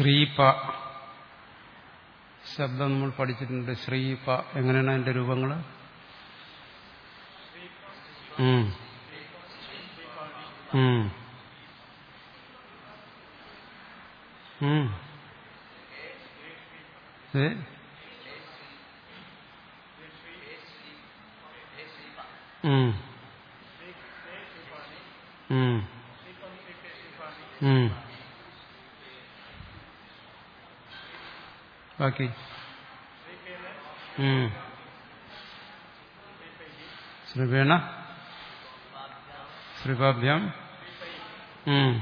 ശ്രീപ ശബ്ദം നമ്മൾ പഠിച്ചിട്ടുണ്ട് ശ്രീപ എങ്ങനെയാണ് അതിന്റെ രൂപങ്ങൾ ഉം. ഉം. ഉം. ഏ? ഉം. ഉം. ഉം. ബാക്കി ഉം. ശ്രീവേണ ശ്രീപാഭ്യാം ഉം.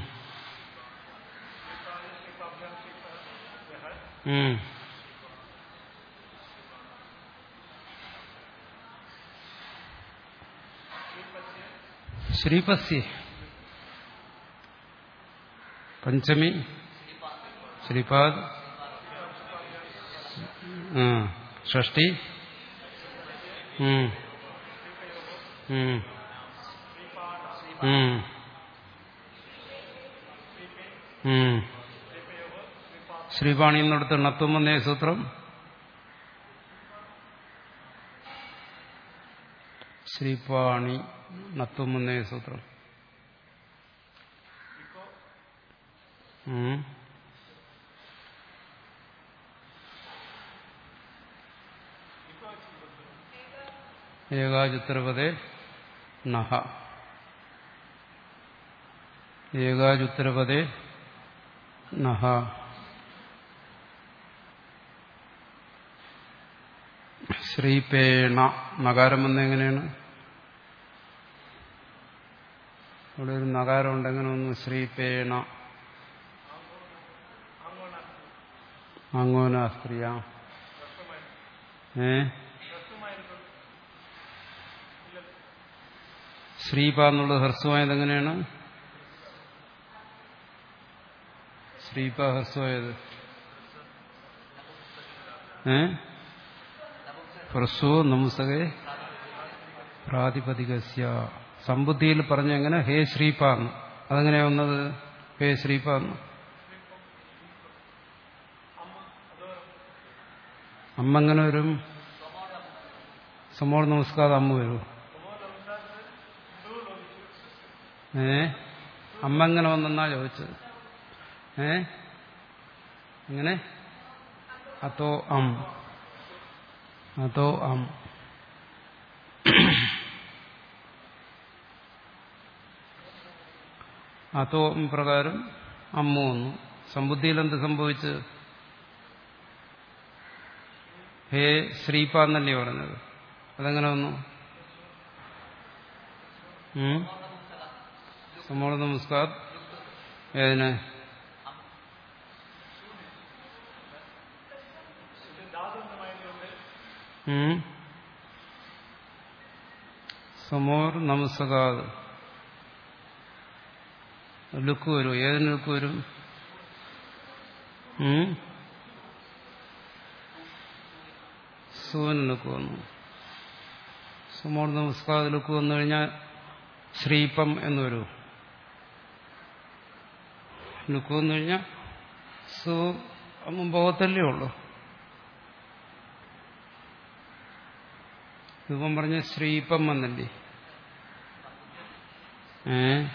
ഉം. ശ്രീപസ്യ പഞ്ചമി ശ്രീപാദ് ആ, ഷഷ്ടി ഉം. ഉം. ഉം. ഉം. ശ്രീപാണി എന്നിടത്ത് ണത്വം വന്നേ സൂത്രം ശ്രീപാണി ണത്വം വന്നേ സൂത്രം ഉം. ഏകാചുത്തരപദേ നഹ ഏകാചുത്തരപദേ നഹ ശ്രീപേണ നകാരം വന്ന എങ്ങനെയാണ് ഇവിടെ ഒരു നകാരം ഉണ്ട് എങ്ങനെ ഒന്ന് ശ്രീപേണ അങ്ങോന സ്ത്രീയ ഏ ശ്രീപ എന്നുള്ളത് ഹ്രസ്വമായത് എങ്ങനെയാണ് ശ്രീപ ഹ്രസ്വമായത് ഏ ഹ്രസ്വോ നമുസകെ പ്രാതിപതികസ്യ സമ്പുദ്ധിയിൽ പറഞ്ഞ എങ്ങനെ ഹേ ശ്രീപ എന്ന് അതെങ്ങനെയാ വന്നത് ഹേ ശ്രീപ എന്ന് അമ്മ എങ്ങനെ വരും സമോൾ നമസ്കാരം അമ്മ വരും ഏ അമ്മ എങ്ങനെ വന്നെന്നാ ചോദിച്ചത് ഏ എങ്ങനെ അതോ അം അതോ അം അതോ അം പ്രകാരം അമ്മ വന്നു സമ്പുദ്ധിയിൽ എന്ത് സംഭവിച്ച് ഹേ ശ്രീപ എന്നല്ലേ പറഞ്ഞത് അതെങ്ങനെ വന്നു ഉം? സമോള നമസ്കാർ ഏതിന് ഉം? സമോർ നമസ്കാർ ലുക്ക് വരും ഏതിന് ലുക്ക് വരും ഉം? സുവന് ലുക്ക് വന്നു സമോർ നമസ്കാർ ലുക്ക് വന്നു കഴിഞ്ഞാൽ ശ്രീപം എന്ന് വരും ലുക്ക് വന്നു കഴിഞ്ഞാൽ സു മുമ്പകത്തല്ലേ ഉള്ളൂ രൂപം പറഞ്ഞ ശ്രീപം വന്നല്ലേ ഏ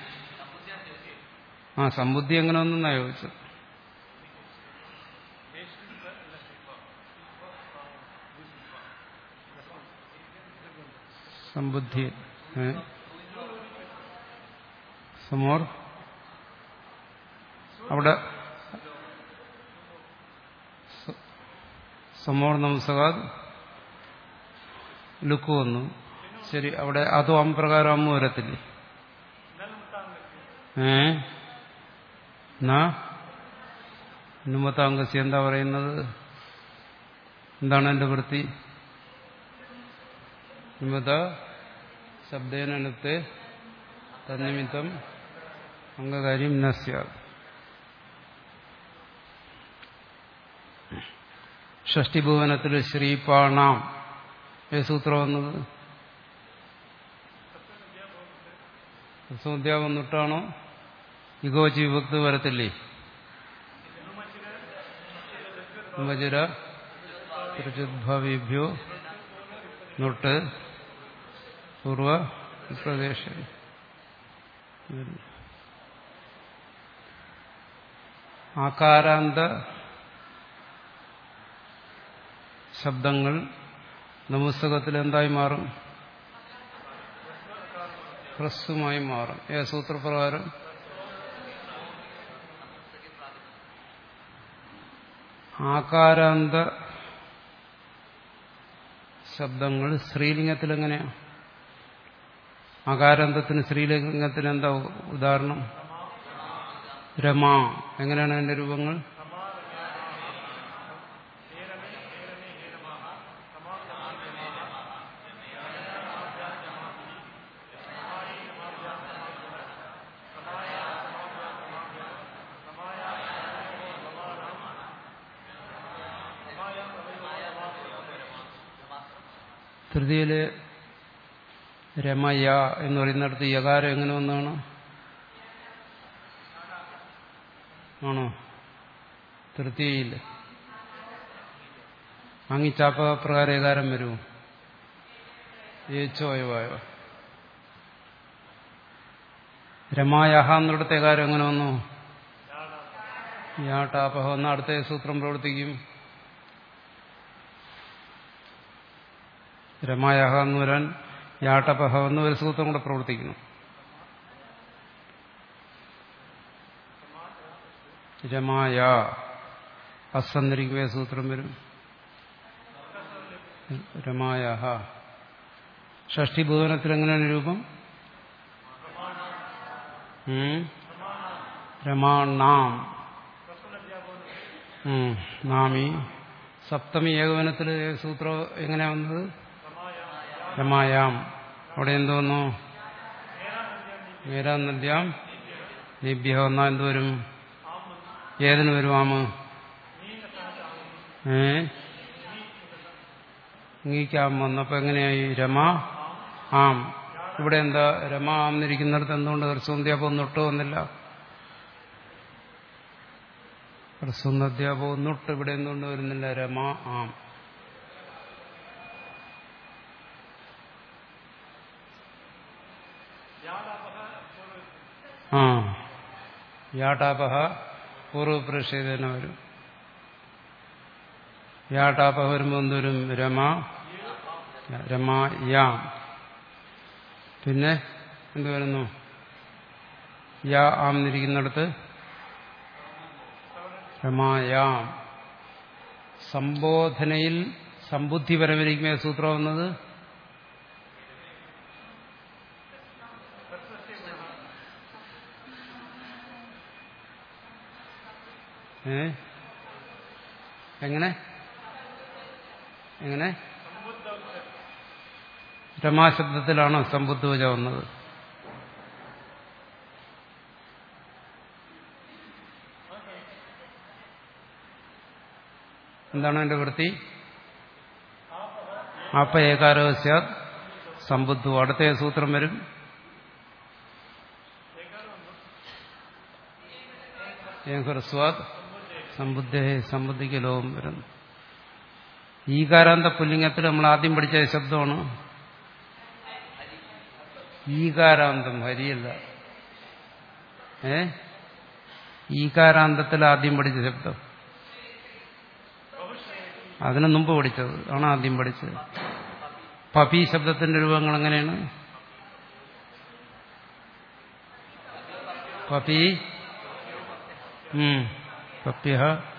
ആ സമ്പുദ്ധി എങ്ങനെ ഒന്നാ ചോദിച്ചത് സമ്പുദ്ധി ഏ സമോർ അവിടെ സ- സമോർ നമസ്കാർ ലുക്ക് വന്നു ശരി അവിടെ അതോ അമ്പ്രകാരം അമ്മ വരത്തില്ലേ ഏ എന്നാ നുമത്താങ്കസി എന്താ പറയുന്നത് എന്താണ് എന്റെ വൃത്തി നുമത ശബ്ദേനത്തെ തന്നിമിത്തം അംഗകാര്യം നസ്യാത് ഷഷ്ടിഭുവനത്തിൽ ശ്രീപാണാം ഏ സൂത്രം വന്നത് സൂദ്യ വന്നിട്ടാണോ ഇഗോചി വിഭക്തി വരത്തില്ലേ വജുര ഋജുദ്ഭവിഭ്യോ നൊട്ട് പൂർവ പ്രദേശം ആകാരാന്ത ശബ്ദങ്ങൾ നമസ്തകത്തിൽ എന്തായി മാറും ഹ്രസ്വമായി മാറും ഏ സൂത്രപ്രകാരം ആകാരാന്ത ശബ്ദങ്ങൾ സ്ത്രീലിംഗത്തിൽ എങ്ങനെയാ ആകാരാന്തത്തിന് സ്ത്രീലിംഗത്തിന് എന്താ ഉദാഹരണം രമ എങ്ങനെയാണ് അതിന്റെ രൂപങ്ങൾ തൃതിയില് രമയ എന്ന് പറയുന്നിടത്ത് യകാരം എങ്ങനെ ഒന്നാണ് ആണോ തൃതീയയിൽ അങ്ങിച്ചാപ്പ പ്രകാരം ഏകാരം വരുമോ ഏച്ചോയവായ രമായഹ എന്നിടത്തെ ഏകാരം എങ്ങനെ വന്നു യാട്ടാപഹ എന്ന അടുത്ത സൂത്രം പ്രവർത്തിക്കും രമായഹ എന്ന് വരാൻ യാട്ടപഹ എന്ന് ഒരു സൂത്രം കൂടെ പ്രവർത്തിക്കുന്നു രമായ അസന്നിരിക്കുക സൂത്രം വരും രമായ ഷഷ്ടിഭുവനത്തിൽ എങ്ങനെയാണ് രൂപം രമാണാം നാമി സപ്തമി ഏകവനത്തിൽ സൂത്രം എങ്ങനെയാ വന്നത് രമായാം അവിടെ എന്തോന്നു മേരാ നദ്യാം നിഭ്യ എന്നാ എന്തുവരും ഏതിന് വരും ആമ് ഏ ഇങ്ങിക്കാം വന്നപ്പോ എങ്ങനെയായി രമ ആം ഇവിടെ എന്താ രമ ആംന്നിരിക്കുന്നിടത്ത് എന്തുകൊണ്ട് ഹർസൂന്ധ്യാപം ഒന്നിട്ട് വന്നില്ല ഹർസൂന്ധ്യാപം ഒന്നിട്ട് ഇവിടെ എന്തുകൊണ്ട് വരുന്നില്ല രമ ആം ആ യാട്ടാപഹ പൂർവപ്രക്ഷേതന വരും യാട്ടാപഹ വരുമ്പോൾ എന്തോരും രമ രമ യാം പിന്നെ എന്ത് വരുന്നു യാ ആം എന്നിരിക്കുന്നിടത്ത് രമായാം സംബോധനയിൽ സമ്പുദ്ധി പരമരിക്കുമേ സൂത്രം വന്നത് ഏ എങ്ങനെ എങ്ങനെ രമാശബ്ദത്തിലാണോ സമ്പുദ്ധൂജ വന്നത് എന്താണ് എന്റെ വൃത്തി ആപ്പ ഏകാരോ സ്യാത് സമ്പുദ്ധു അടുത്ത സൂത്രം വരും ഏഹ്സ്വാദ് സമ്പുദ്ധ സമ്പുദ്ധിക്ക് ലോകം വരുന്നു ഈകാരാന്ത പുല്ലിംഗത്തിൽ നമ്മൾ ആദ്യം പഠിച്ച ശബ്ദമാണ് ഈകാരാന്തം ഹരിയല്ല ഏ ഈകാരാന്തത്തിൽ ആദ്യം പഠിച്ച ശബ്ദം അതിനു മുമ്പ് പഠിച്ചത് ആണ് ആദ്യം പഠിച്ചത് പപി ശബ്ദത്തിന്റെ രൂപങ്ങൾ എങ്ങനെയാണ് പപി പപ്യ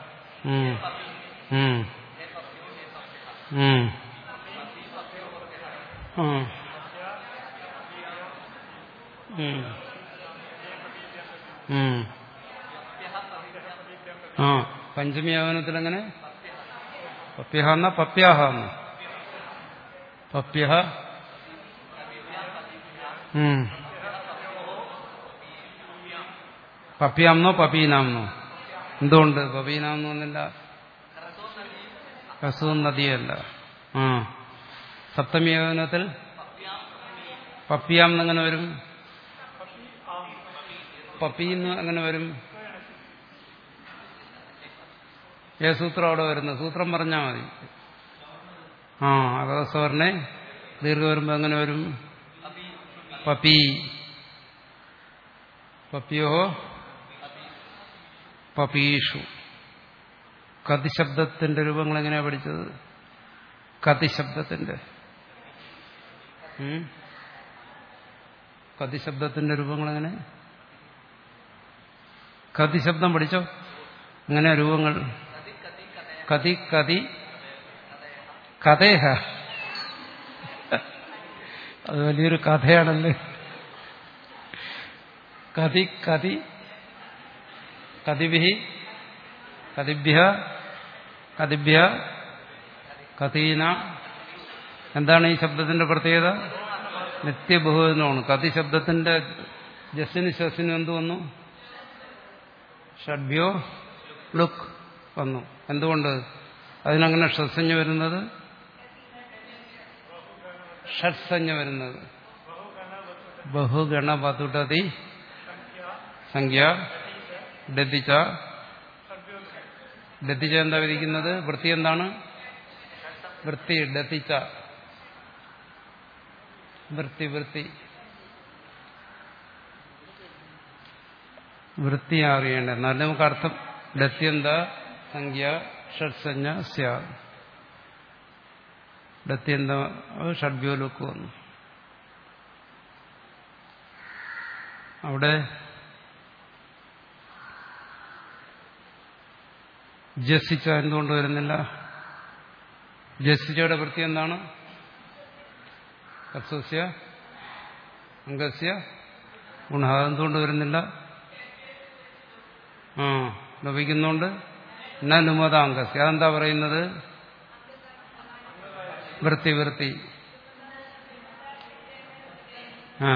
ആ പഞ്ചമി ആവനത്തിൽ എങ്ങനെ പപ്യഹ എന്ന പപ്യാഹ എന്ന പപ്യഹ പപ്യാംന്നോ പപീനാംന്നോ എന്തുകൊണ്ട് പപീനാംന്നോ എന്നില്ല ഹസൂൻ നദിയല്ല ആ സപ്തമി യോഗനത്തിൽ പപ്പിയാം എങ്ങനെ വരും പപ്പിന്ന് എങ്ങനെ വരും ഏ സൂത്രം അവിടെ വരുന്നത് സൂത്രം പറഞ്ഞാൽ മതി ആ അകസ്വർണെ ദീർഘ വരുമ്പോ എങ്ങനെ വരും പപ്പി പപ്പിയോ പപീഷു കതി ശബ്ദത്തിന്റെ രൂപങ്ങൾ എങ്ങനെയാ പഠിച്ചത് കതി ശബ്ദത്തിന്റെ ഉം? കതി ശബ്ദത്തിന്റെ രൂപങ്ങൾ എങ്ങനെ കതി ശബ്ദം പഠിച്ചോ എങ്ങനെ രൂപങ്ങൾ കതി കതി കഥേഹ അത് വലിയൊരു കഥയാണല്ലേ കതി കതി കതിഭി കതിഭ്യ കതിഭ്യ കതീന എന്താണ് ഈ ശബ്ദത്തിന്റെ പ്രത്യേകത നിത്യബഹുവചനമാണ് കതി ശബ്ദത്തിന്റെ ജസ്സിന് ശസ്സിന് എന്ത് വന്നു ഷഡ്ഭ്യോ ലുക്ക് വന്നു എന്തുകൊണ്ട് അതിനങ്ങനെ ഷസ്സഞ്ഞ് വരുന്നത് ഷഡ്സഞ്ജ വരുന്നത് ബഹുഗണ പതുടതി സംഖ്യ ഡത്തിച്ച ഡത്തിച്ച എന്താ വിധിക്കുന്നത് വൃത്തി എന്താണ് വൃത്തി ഡത്തിച്ച വൃത്തി വൃത്തി വൃത്തി അറിയേണ്ട എന്നാലും നമുക്ക് അർത്ഥം ഡത്യന്ത സംഖ്യ ഷഡ്സഞ്ജ സ്യാ ഡത്യന്ത ഷഡ്ഭ്യോലുക്ക് വന്നു അവിടെ ജസിച്ച എന്തുകൊണ്ട് വരുന്നില്ല ജസിച്ചയുടെ വൃത്തി എന്താണ് കർസസ്യ അംഗസ്യ ഗുണ എന്തുകൊണ്ട് വരുന്നില്ല ആ ലഭിക്കുന്നുണ്ട് നുമത അംഗസ്യ അതെന്താ പറയുന്നത് വൃത്തി വൃത്തി ആ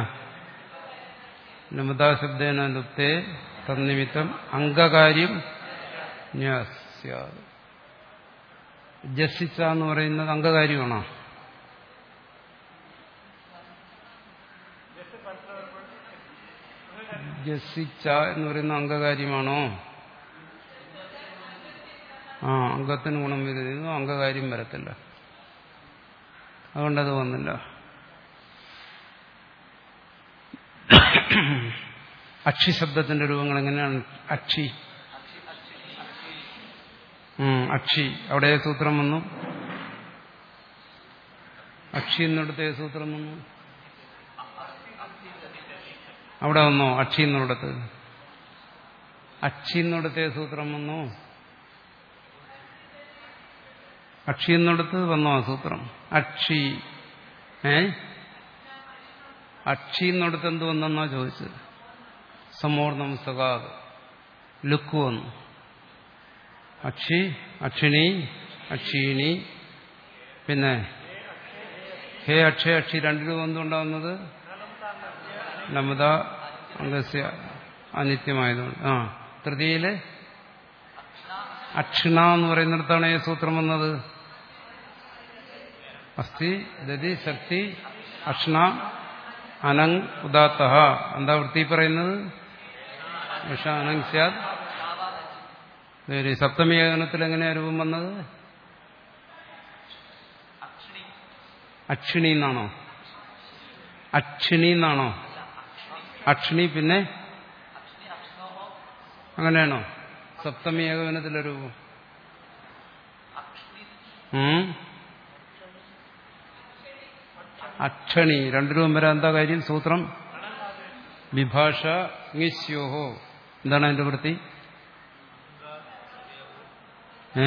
നുമതാശബ്ദേന ലുപ്തേ തന്നിമിത്തം അംഗകാര്യം ന്യാസ്യാത് ജസിച്ച എന്ന് പറയുന്നത് അംഗകാര്യമാണോ ജസിച്ച എന്ന് പറയുന്ന അംഗകാര്യമാണോ ആ അംഗത്തിന് ഗുണം വരുന്നു അംഗകാര്യം വരത്തില്ല അതുകൊണ്ടത് വന്നില്ല അക്ഷി ശബ്ദത്തിന്റെ രൂപങ്ങൾ എങ്ങനെയാണ് അക്ഷി ഉം, അക്ഷി അവിടെ ഏത് സൂത്രം വന്നു അക്ഷി എന്നിടത്ത് ഏത് സൂത്രം വന്നു അവിടെ വന്നോ അക്ഷി എന്നിടത്ത് അക്ഷി എന്നിടത്ത് ഏത് സൂത്രം വന്നു അക്ഷി എന്നിടത്ത് വന്നോ ആ സൂത്രം അക്ഷി ഏ അക്ഷി എന്നിടത്ത് എന്ത് വന്നെന്നാ ചോദിച്ചത് സമോർണം സകാത് ലുക്ക് വന്നു അക്ഷി അക്ഷിണി അക്ഷീണി പിന്നെ ഹേ അക്ഷയ അക്ഷി രണ്ടിലും എന്തുണ്ടാവുന്നത് നമത അംഗസ്യ അനിത്യമായതുകൊണ്ട് ആ തൃതിയില് അക്ഷിണ എന്ന് പറയുന്നിടത്താണ് ഈ സൂത്രം വന്നത് അസ്ഥി ദതി ശക്തി അക്ഷിണ അനങ് ഉദാത്ത എന്താ വൃത്തി പറയുന്നത് യഷ അനങ് സ്യാദ് ശരി സപ്തമി ഏകനത്തിൽ എങ്ങനെയാ രൂപം വന്നത് അക്ഷിണി എന്നാണോ അക്ഷിണി എന്നാണോ അക്ഷിണി പിന്നെ അങ്ങനെയാണോ സപ്തമി ഏകവനത്തിലെ രൂപം ഉം? അക്ഷണി രണ്ടു രൂപം വരെ എന്താ കാര്യം സൂത്രം വിഭാഷ ങ്ങിസ്യോഹോ എന്താണ് അതിന്റെ വൃത്തി ഏ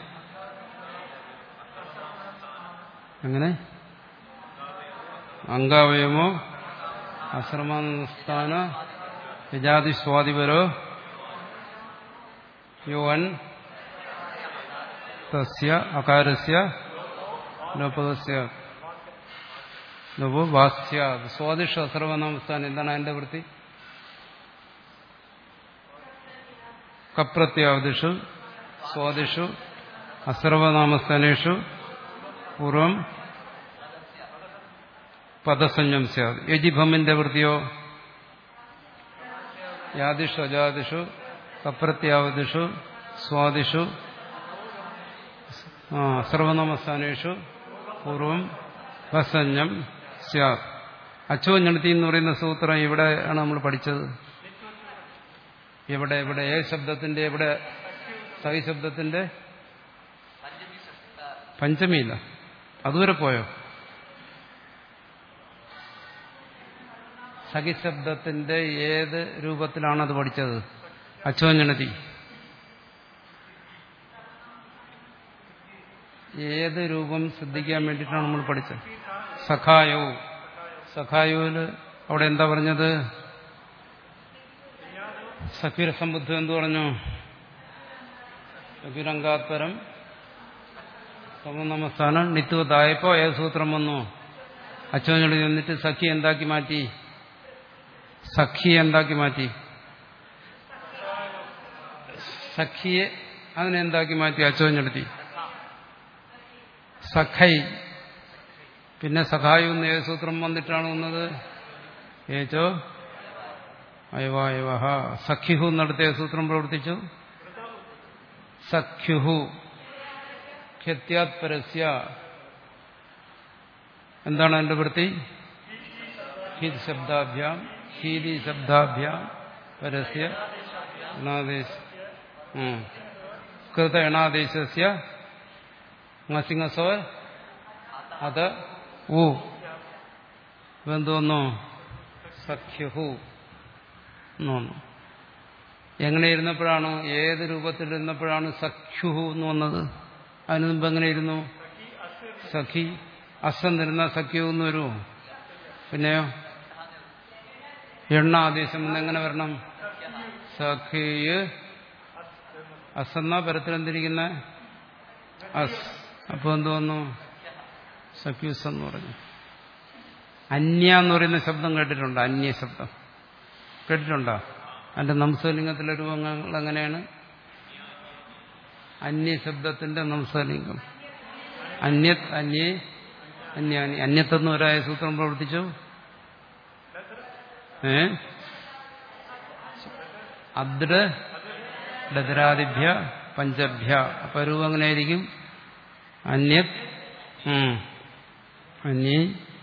എങ്ങനെ അംഗാവയമോ അശ്രമസ്ഥാന വിജാതി സ്വാതിപരോ യുവൻ തസ്യ അകാരസ്യ ലോപകസ്യ ലോപോ വാസ്യ സ്വാദിഷ അശ്രവനാമസ്ഥാനം എന്താണ് അതിന്റെ വൃത്തി കപ്രത്യാവതിഷു സ്വാദിഷു അസർവനാമസ്ഥാനേഷു പൂർവം പദസഞ്ജം സ്യാത് യജിഭമിന്റെ വൃത്തിയോ യാദിഷു അജാദിഷു കപ്രത്യാവതിഷു സ്വാദിഷു ആ സർവനാമസ്ഥാനേഷു പൂർവം വസഞ്ഞം സ്യാത് അച്ചോഞ്ഞെടുത്തി എന്ന് പറയുന്ന സൂത്രം എവിടെയാണ് നമ്മൾ പഠിച്ചത് എവിടെ എവിടെ ഏ ശബ്ദത്തിന്റെ എവിടെ സഹി ശബ്ദത്തിന്റെ പഞ്ചമിയില്ല അതുവരെ പോയോ സഖി ശബ്ദത്തിന്റെ ഏത് രൂപത്തിലാണ് അത് പഠിച്ചത് അച്ചോഞ്ഞണതി ഏത് രൂപം ശ്രദ്ധിക്കാൻ വേണ്ടിയിട്ടാണ് നമ്മൾ പഠിച്ചത് സഖായോ സഖായോയില് അവിടെ എന്താ പറഞ്ഞത് സഖ്യരസംബുദ്ധം എന്തു പറഞ്ഞു സഖ്യരംഗാത്പരം സമനമസ്ഥാനം നിത്വതായപ്പോ ഏത് സൂത്രം വന്നു അച്ഛനോട് ചെന്നിട്ട് സഖി എന്താക്കി മാറ്റി സഖി എന്താക്കി മാറ്റി സഖിയെ അതിനെന്താക്കി മാറ്റി അച്ചോഞ്ഞെടുത്തി സഖൈ പിന്നെ സഖായു എന്ന് ഏത് സൂത്രം വന്നിട്ടാണ് വന്നത് ഏച്ചോ അയവായവഹ സഖ്യുഹു എന്നിടത്ത് ഏത് സൂത്രം പ്രവർത്തിച്ചു സഖ്യുഹു ഖ്യത്യാത് പരസ്യ എന്താണ് അതിന്റെ വൃത്തി ഹിത് ശബ്ദാഭ്യാം ഹീതി ശബ്ദാഭ്യാം പരസ്യ എണാദേശ കൃത എണാദേശസ്യ ngസിംഹസോ അത് ഊ എന്തോന്നു സഖ്യഹു എന്നോന്നു എങ്ങനെ ഇരുന്നപ്പോഴാണ് ഏത് രൂപത്തിലിരുന്നപ്പോഴാണ് സഖ്യുഹു എന്ന് വന്നത് അതിനു മുമ്പ് എങ്ങനെ ഇരുന്നു സഖി അസം തരുന്ന സഖ്യു എന്ന് വരുമോ പിന്നെയോ എണ്ണ ആദേശം എങ്ങനെ വരണം സഖിയ് അസെന്ന പരത്തിലെന്തിരിക്കുന്ന അസ് അപ്പൊ എന്തോന്നു സഖ്യൂസ് എന്ന് പറഞ്ഞു അന്യ എന്ന് പറയുന്ന ശബ്ദം കേട്ടിട്ടുണ്ടോ അന്യ ശബ്ദം കേട്ടിട്ടുണ്ടോ അതിന്റെ നംസലിംഗത്തിലെ രൂപങ്ങൾ എങ്ങനെയാണ് അന്യ ശബ്ദത്തിന്റെ നംസലിംഗം അന്യത് അന്യേ അന്യാനി അന്യത്തെന്ന് ഒരായ സൂത്രം പ്രവർത്തിച്ചു ഏ അദ്ര ഡദരാദിഭ്യ പഞ്ചഭ്യ അപ്പൊ രൂപം എങ്ങനെയായിരിക്കും അന്യത് അന്യ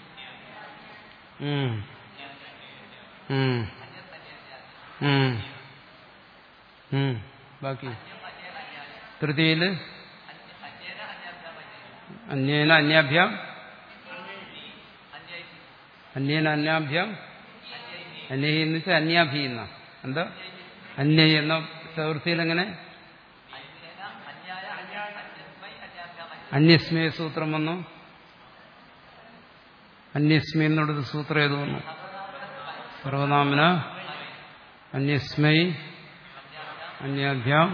ബാക്കി തൃതീയില് അന്യേന അന്യാഭ്യാം അന്യേന അന്യാഭ്യാം അന്യ എന്ന് വെച്ചാൽ അന്യാഭി എന്ന എന്താ അന്യ എന്ന പ്രവൃത്തിയിൽ എങ്ങനെ അന്യസ്മയ സൂത്രം വന്നു അന്യസ്മി എന്നുള്ളത് സൂത്രം ഏത് വന്നു സർവനാമന അന്യസ്മൈ അന്യാഭ്യാം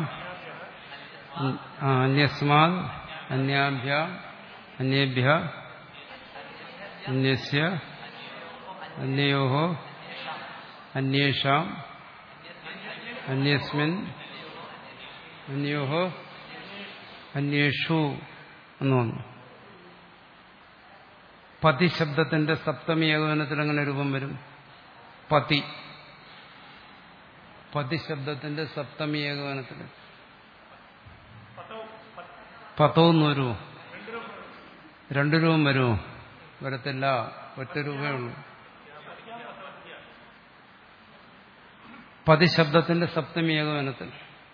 അന്യസ്മാത് അന്യാഭ്യാം അന്യേഭ്യ അന്യസ്യ അന്യയോ അന്യേഷാം അന്യസ്മിൻ അന്യോ അന്യേഷു എന്ന് വന്നു പതി ശബ്ദത്തിന്റെ സപ്തമി ഏകോപനത്തിൽ എങ്ങനെ രൂപം വരും പതി പതി ശബ്ദത്തിന്റെ സപ്തമി ഏകോപനത്തിൽ പത്തോന്ന് വരുമോ രണ്ടു രൂപം വരുമോ വരത്തില്ല ഒറ്റ രൂപയേ ഉള്ളൂ പതി ശബ്ദത്തിന്റെ സപ്തമി ഏകോപനത്തിൽ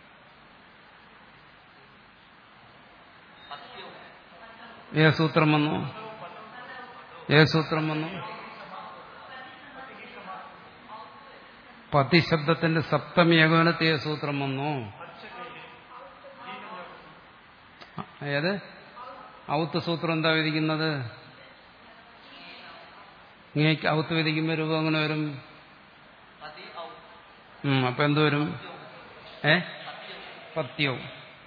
ഏ സൂത്രം വന്നു ഏ സൂത്രം വന്നു പതി ശബ്ദത്തിന്റെ സപ്തമി ഏകോപനത്തിൽ ഏ സൂത്രം വന്നു ഏത് ഔത്ത് സൂത്രം എന്താ വിധിക്കുന്നത് ഇങ്ങേക്ക് ഔത്ത് വിധിക്കുമ്പോ രൂപം അങ്ങനെ വരും അപ്പൊ എന്ത് വരും ഏ പത്യവും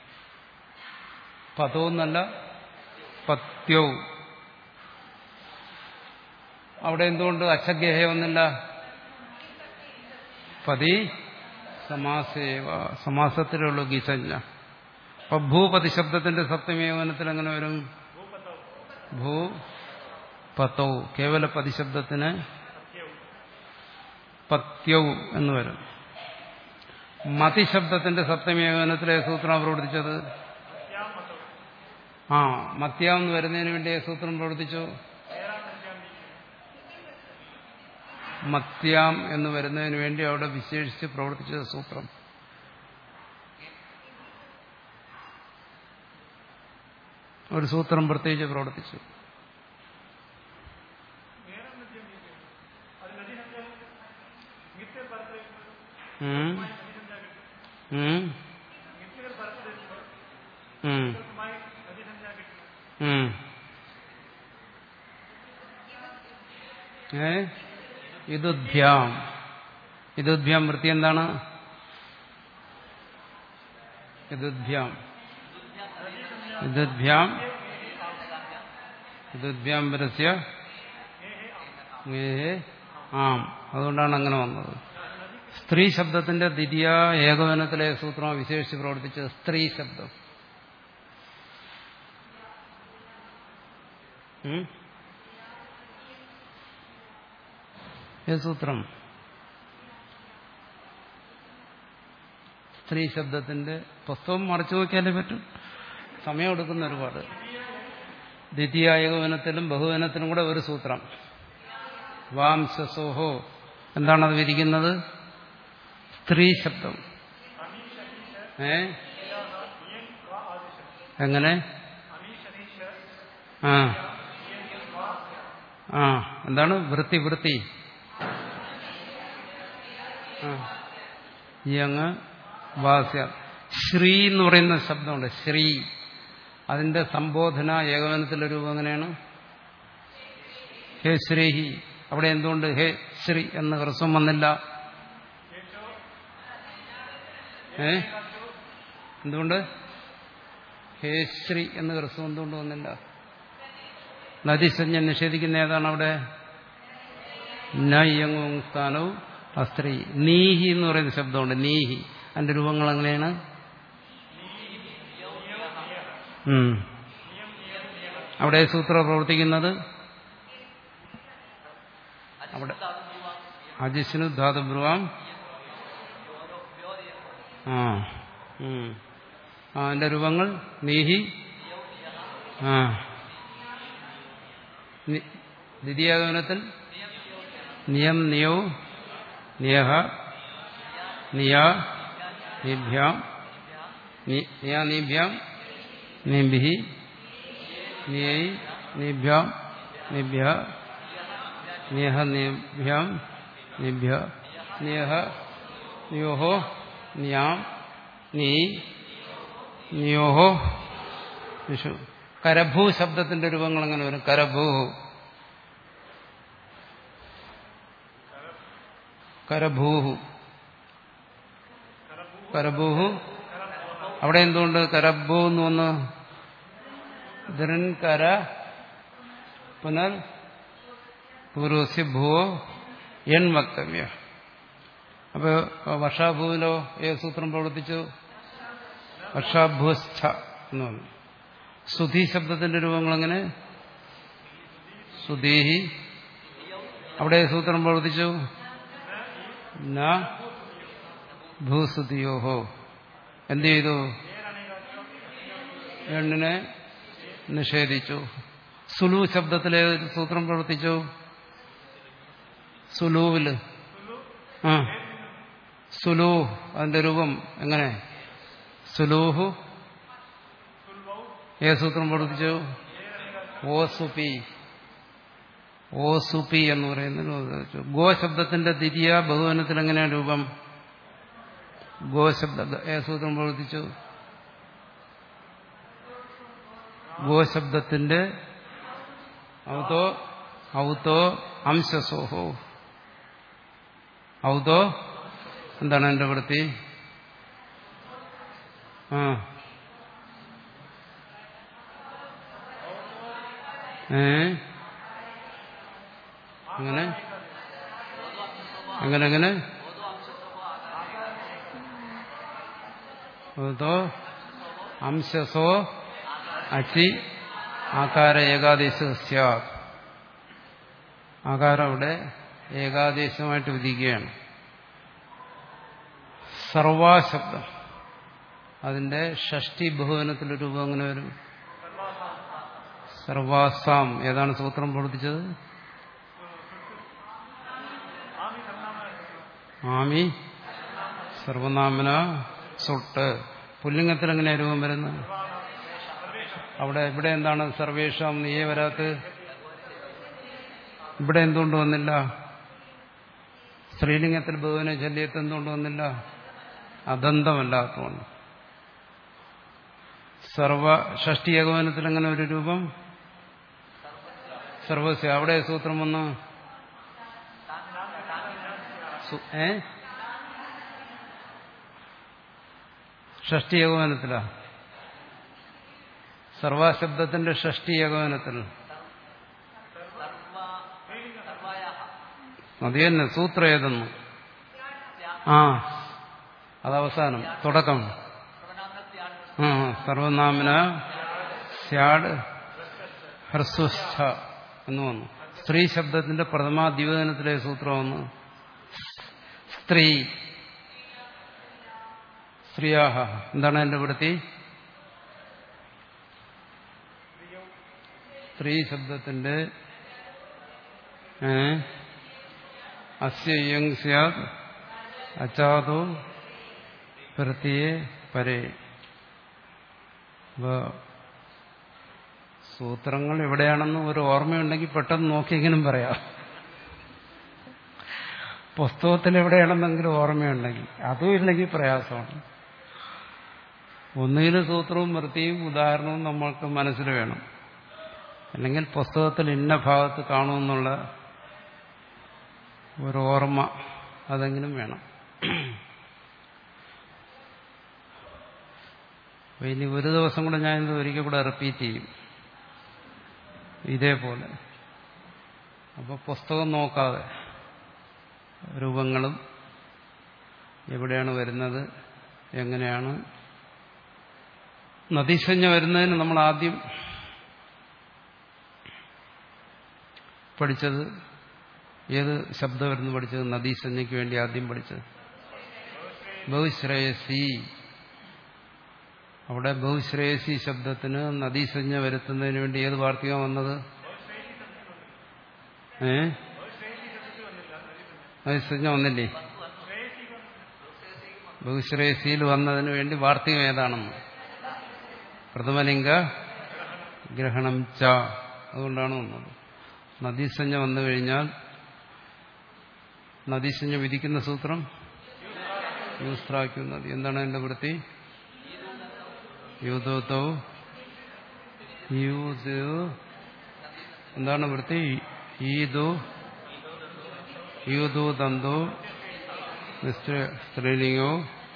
പദവുന്നല്ല പത്യവും അവിടെ എന്തുകൊണ്ട് അശഗേഹ ഒന്നില്ല പതി സമാസേവ സമാസത്തിലുള്ളൂ ഗീസജ്ഞ അപ്പൊ ഭൂപതി ശബ്ദത്തിന്റെ സപ്തമേവനത്തിൽ എങ്ങനെ വരും ഭൂ പത്തൗ കേവല പതിശബ്ദത്തിന് പത്യൗ എന്ന് വരും മതിശബ്ദത്തിന്റെ സപ്തമേവനത്തിലെ സൂത്രം പ്രവർത്തിച്ചത് ആ മത്യാം എന്ന് വരുന്നതിന് വേണ്ടി ഏത് സൂത്രം പ്രവർത്തിച്ചു മത്യാം എന്ന് വരുന്നതിന് വേണ്ടി അവിടെ വിശേഷിച്ച് പ്രവർത്തിച്ച സൂത്രം ഒരു സൂത്രം പ്രത്യേകിച്ച് പ്രവർത്തിച്ചു ഉം. ഉം. ഉം. ഉം. ഏ ഇതുഭ്യാം ഇതുഭ്യാം വൃത്തി എന്താണ് ഇതുഭ്യാം ഇതുഭ്യാം ഇതുഭ്യാം പരസ്യ ആം അതുകൊണ്ടാണ് അങ്ങനെ വന്നത് സ്ത്രീ ശബ്ദത്തിന്റെ ദ്വിതീയ ഏകവനത്തിലെ സൂത്രം വിശേഷിച്ച് പ്രവർത്തിച്ചത് സ്ത്രീ ശബ്ദം ഉം? ഏത് സൂത്രം സ്ത്രീ ശബ്ദത്തിന്റെ പുസ്തകം മറച്ചു നോക്കിയാലേ പറ്റും സമയം എടുക്കുന്ന ഒരുപാട് ദ്വിതീയ ഏകവനത്തിലും ബഹുവനത്തിലും കൂടെ ഒരു സൂത്രം വാംസസോഹോ എന്താണത് വിരിക്കുന്നത് സ്ത്രീ ശബ്ദം ഏ എങ്ങനെ ആ ആ എന്താണ് വൃത്തി വൃത്തി ആ ഈ അങ്ങ് വാസ്യ ശ്രീ എന്ന് പറയുന്ന ശബ്ദമുണ്ട് ശ്രീ അതിന്റെ സംബോധന ഏകവനത്തിലെ രൂപം എങ്ങനെയാണ് ഹേ ശ്രീഹി അവിടെ എന്തുകൊണ്ട് ഹേ ശ്രീ എന്ന് ഹ്രസ്വം വന്നില്ല ഏ എന്തുകൊണ്ട് ഹേ ശ്രീ എന്ന് ഹ്രസ്വം എന്തുകൊണ്ട് വന്നില്ല നദീസഞ്ജൻ നിഷേധിക്കുന്ന ഏതാണ് അവിടെ നയ്യങ്ങും സ്ഥാനവും അസ്ത്രീ നീഹി എന്ന് പറയുന്ന ശബ്ദമുണ്ട് നീഹി അതിന്റെ രൂപങ്ങൾ എങ്ങനെയാണ് ഉം. അവിടെ സൂത്രം പ്രവർത്തിക്കുന്നത് അവിടെ അജിഷ്ണു ധാതുബ്രുവാം ആ ഉം. ആ അതിന്റെ രൂപങ്ങൾ നീഹി ആ നി- ദ്വിതീയഗമനത്തിൽ നിയം നിയൗ നിയഹ നിയ നിഭ്യാം നി- നിയ നിഭ്യാം നിഭിഹി നിയൈ നിഭ്യാം നിഭ്യ നിയഹ നിഭ്യാം നിഭ്യ നിയഹ നിയോഹോ നിയാം നീ നിയോഹോ വിഷു കരഭൂ ശബ്ദത്തിന്റെ രൂപങ്ങൾ അങ്ങനെ വരും കരഭൂ കരഭൂഹു കരഭൂഹു അവിടെ എന്തുകൊണ്ട് കരഭൂ എന്ന് വന്ന് ധരൻ കര പുനർ പൂർവസ്യ ഭൂവോ എൺ വക്തവ്യ അപ്പൊ വർഷാഭൂവിലോ ഏത് സൂത്രം പ്രവർത്തിച്ചു വർഷാഭൂസ്ഥ എന്ന് പറഞ്ഞു സുധി ശബ്ദത്തിന്റെ രൂപങ്ങൾ എങ്ങനെ സുധീഹി അവിടെ ഏത് സൂത്രം പ്രവർത്തിച്ചു ന ഭൂസുതിയോഹോ എന്ത് ചെയ്തു എണ്ണിനെ നിഷേധിച്ചു സുലു ശബ്ദത്തിലെ ഒരു സൂത്രം പ്രവർത്തിച്ചു സുലൂവില് ആ സുലൂ അതിന്റെ രൂപം എങ്ങനെ സുലൂഹു ഏ സൂത്രം പ്രവർത്തിച്ചു ഓസുപി ഓസുപി എന്ന് പറയുന്നത് ഗോ ശബ്ദത്തിന്റെ ദ്വിതീയ ബഹുവനത്തിൽ എങ്ങനെയാണ് രൂപം ഗോ ശബ്ദ ഏ സൂത്രം പ്രവർത്തിച്ചു ഗോ ശബ്ദത്തിന്റെ ഔതോ ഔതോ അംശസോഹോ ഔതോ എന്താണ് എന്റെ വൃത്തി ആ ഏ അങ്ങനെ അങ്ങനെ അങ്ങനെ ഔതോ അംശസോ അച്ചി ആകാര ഏകാദേശ സ്യാത് ആകാരം അവിടെ ഏകാദേശമായിട്ട് വിധിക്കുകയാണ് സർവാശബ്ദം അതിന്റെ ഷഷ്ടി ബഹുവനത്തിലെ രൂപം അങ്ങനെ വരും സർവാസാം ഏതാണ് സൂത്രം പ്രവർത്തിച്ചത് ആമി സർവനാമന സുട്ട് പുല്ലിംഗത്തിൽ എങ്ങനെയാ രൂപം വരുന്നത് അവിടെ ഇവിടെ എന്താണ് സർവേഷാം നീയേ വരാത്ത ഇവിടെ എന്തുകൊണ്ട് വന്നില്ല സ്ത്രീലിംഗത്തിൽ ബഹുവിനെ ശല്യത്ത് എന്തുകൊണ്ട് വന്നില്ല അദന്തമല്ലാത്തതുകൊണ്ട് സർവ ഷഷ്ടി ഏകോപനത്തിൽ എങ്ങനെ ഒരു രൂപം സർവസ്യ അവിടെ സൂത്രം വന്ന് സു- ഏ ഷഷ്ടി ഏകോപനത്തിലാ സർവാശബ്ദത്തിന്റെ ഷഷ്ടി ഏകോപനത്തിൽ അത് തന്നെ സൂത്രം ഏതെന്ന് ആ അത് അവസാനം തുടക്കം ആ സർവനാമന സ്യാഡ് ഹ്രസ്വസ്ഥ എന്ന് വന്നു സ്ത്രീ ശബ്ദത്തിന്റെ പ്രഥമാ ദ്വിവചനത്തിലെ സൂത്രം വന്നു സ്ത്രീ സ്ത്രീയാഹ എന്താണ് എന്റെ വൃത്തി സ്ത്രീ ശബ്ദത്തിന്റെ ഏ അസ്യങ് സ്യാത് അച്ചാതോ പ്രത്യേ പരേ അപ്പോ സൂത്രങ്ങൾ എവിടെയാണെന്ന് ഒരു ഓർമ്മയുണ്ടെങ്കിൽ പെട്ടെന്ന് നോക്കിയെങ്കിലും പറയാം പുസ്തകത്തിൽ എവിടെയാണെന്നെങ്കിലും ഓർമ്മയുണ്ടെങ്കിൽ അതും ഇല്ലെങ്കിൽ പ്രയാസമാണ് ഒന്നുകിൽ സൂത്രവും വൃത്തിയും ഉദാഹരണവും നമ്മൾക്ക് മനസ്സിൽ വേണം അല്ലെങ്കിൽ പുസ്തകത്തിൽ ഇന്ന ഭാഗത്ത് കാണുമെന്നുള്ള ഒരു ഓർമ്മ അതെങ്കിലും വേണം അപ്പൊ ഇനി ഒരു ദിവസം കൂടെ ഞാൻ ഇത് ഒരിക്കൽ കൂടെ റിപ്പീറ്റ് ചെയ്യും ഇതേപോലെ അപ്പോൾ പുസ്തകം നോക്കാതെ രൂപങ്ങളും എവിടെയാണ് വരുന്നത് എങ്ങനെയാണ് നദീസഞ്ജ വരുന്നതിന് നമ്മൾ ആദ്യം പഠിച്ചത് ഏത് ശബ്ദമായിരുന്നു പഠിച്ചത് നദീസഞ്ജയ്ക്ക് വേണ്ടി ആദ്യം പഠിച്ചത് ബഹുശ്രേയസി അവിടെ ബഹുശ്രേയസി ശബ്ദത്തിന് നദീസഞ്ജ വരുത്തുന്നതിന് വേണ്ടി ഏത് വാർത്തകം വന്നത് ഏ നദീസഞ്ജ വന്നില്ലേ ബഹുശ്രേയസിയിൽ വന്നതിന് വേണ്ടി വാർത്തകം ഏതാണെന്ന് പ്രഥമലിംഗ ഗ്രഹണം ച അതുകൊണ്ടാണ് വന്നത് നദീസഞ്ജ വന്നു കഴിഞ്ഞാൽ നദീസഞ്ജ വിധിക്കുന്ന സൂത്രം യൂസ്ത്രാക്കും നദി എന്താണ് എന്റെ വൃത്തി യൂതോ യൂത് എന്താണ് വൃത്തി ഈദു യൂതു തന്തു സ്ത്രീലിംഗോ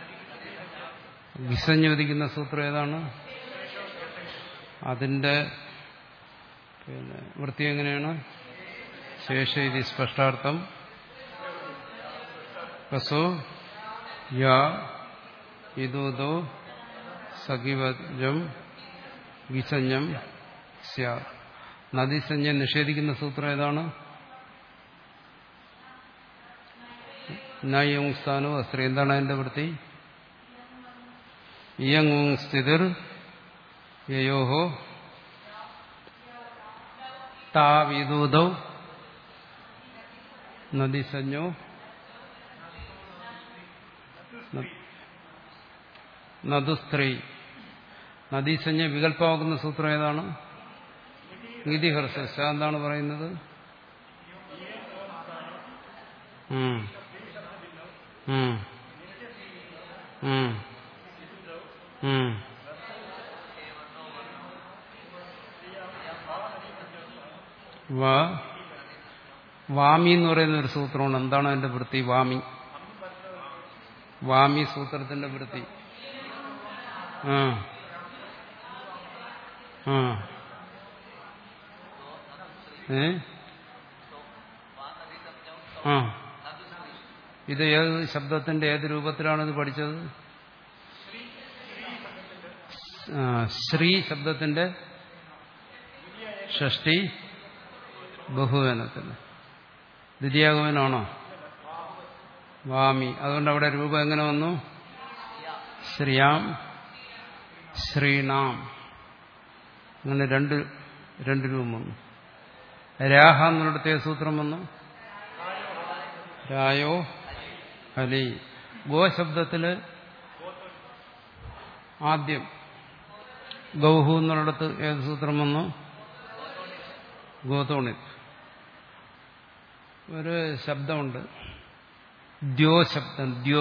വിസഞ്ഞ് വിധിക്കുന്ന സൂത്രം ഏതാണ് അതിന്റെ പിന്നെ വൃത്തി എങ്ങനെയാണ് ശേഷ ഇത് സ്പഷ്ടാർത്ഥം കസോ യാ ഇതോ സഖിവജം വിസഞ്ജം സ്യാ നദീസഞ്ജം നിഷേധിക്കുന്ന സൂത്രം ഏതാണ് നയും സ്ഥാനവും അസ്ത്രീ എന്താണ് അതിന്റെ വൃത്തി ഇയങ്ങും സ്ഥിതിർ യയോഹോ താവിദൂതൗ നദീസഞ്ജോ നദുസ്ത്രീ നദീസഞ്ജ വികല്പമാക്കുന്ന സൂത്രം ഏതാണ് ഗിതിഹർഷ എന്താണ് പറയുന്നത് ഉം. ഉം. ഉം. ഉം. വാ- വാമി എന്ന് പറയുന്ന ഒരു സൂത്രമാണ് എന്താണ് അതിന്റെ വൃത്തി വാമി വാമി സൂത്രത്തിന്റെ വൃത്തി ആ ആ ഏ ആ ഇത് ഏത് ശബ്ദത്തിന്റെ ഏത് രൂപത്തിലാണ് ഇത് പഠിച്ചത് ആ, ശ്രീ ശബ്ദത്തിന്റെ ഷഷ്ടി ബഹുവനത്തിൽ ദ്വിതീയാഗമനാണോ വാമി അതുകൊണ്ട് അവിടെ രൂപം എങ്ങനെ വന്നു ശ്രീയാം ശ്രീണാം അങ്ങനെ രണ്ട് രണ്ട് രൂപം വന്നു രാഹ എന്നിടത്തെ സൂത്രം വന്നു രായോ ഹലി ഗോ ശബ്ദത്തില് ആദ്യം ഗൗഹു എന്നിടത്ത് ഏത് സൂത്രം വന്നു ഗോതോണിത് ഒരു ശബ്ദമുണ്ട് ദ്യോ ശബ്ദം ദ്യോ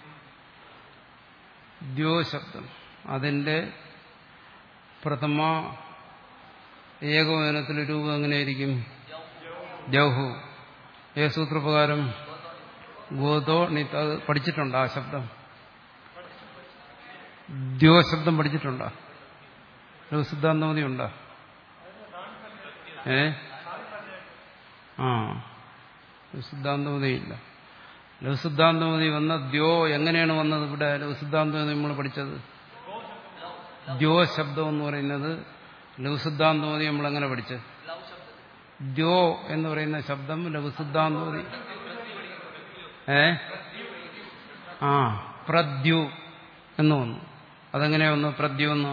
ദ്യോ ശബ്ദം അതിന്റെ പ്രഥമ ഏകോപനത്തിലെ രൂപം എങ്ങനെയായിരിക്കും ജൗഹു ഏ സൂത്രപ്രകാരം ഗോതോ നിത് അത് പഠിച്ചിട്ടുണ്ടോ ആ ശബ്ദം ദ്യോ ശബ്ദം പഠിച്ചിട്ടുണ്ടോ സിദ്ധാന്തമതി ഉണ്ടോ ഏ ആ സിദ്ധാന്തമതിയില്ല ലഘുസിദ്ധാന്തമതി വന്ന ദ്യോ എങ്ങനെയാണ് വന്നത് ഇവിടെ ലഘുസിദ്ധാന്തമതി നമ്മൾ പഠിച്ചത് ദ്യോ ശബ്ദം എന്ന് പറയുന്നത് ലഘുസിദ്ധാന്തമതി നമ്മൾ എങ്ങനെ പഠിച്ചത് ദ്യോ എന്ന് പറയുന്ന ശബ്ദം ലഘുസിദ്ധാന്തമതി ഏ ആ പ്രദ്യു എന്ന് വന്നു അതെങ്ങനെയാ വന്നു പ്രദ്യു എന്ന്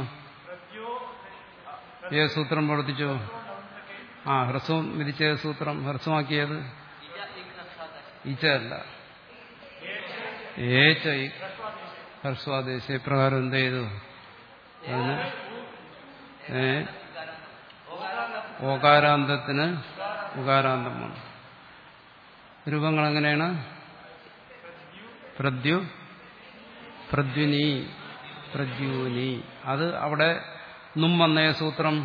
ഏത് സൂത്രം പ്രവർത്തിച്ചു ആ ഹ്രസ്വം വിധിച്ച സൂത്രം ഹ്രസ്വമാക്കിയത് ഈച്ചയല്ല ഏച്ച ഹർസ്വാദേശ പ്രകാരം എന്ത് ചെയ്തു അതിന് ഏ ഓകാരാന്തത്തിന് ഉകാരാന്തം വന്നു രൂപങ്ങൾ എങ്ങനെയാണ് പ്രദ്യു പ്രദ്യുനി പ്രദ്യൂനി അത് അവിടെ നും വന്നേ സൂത്രം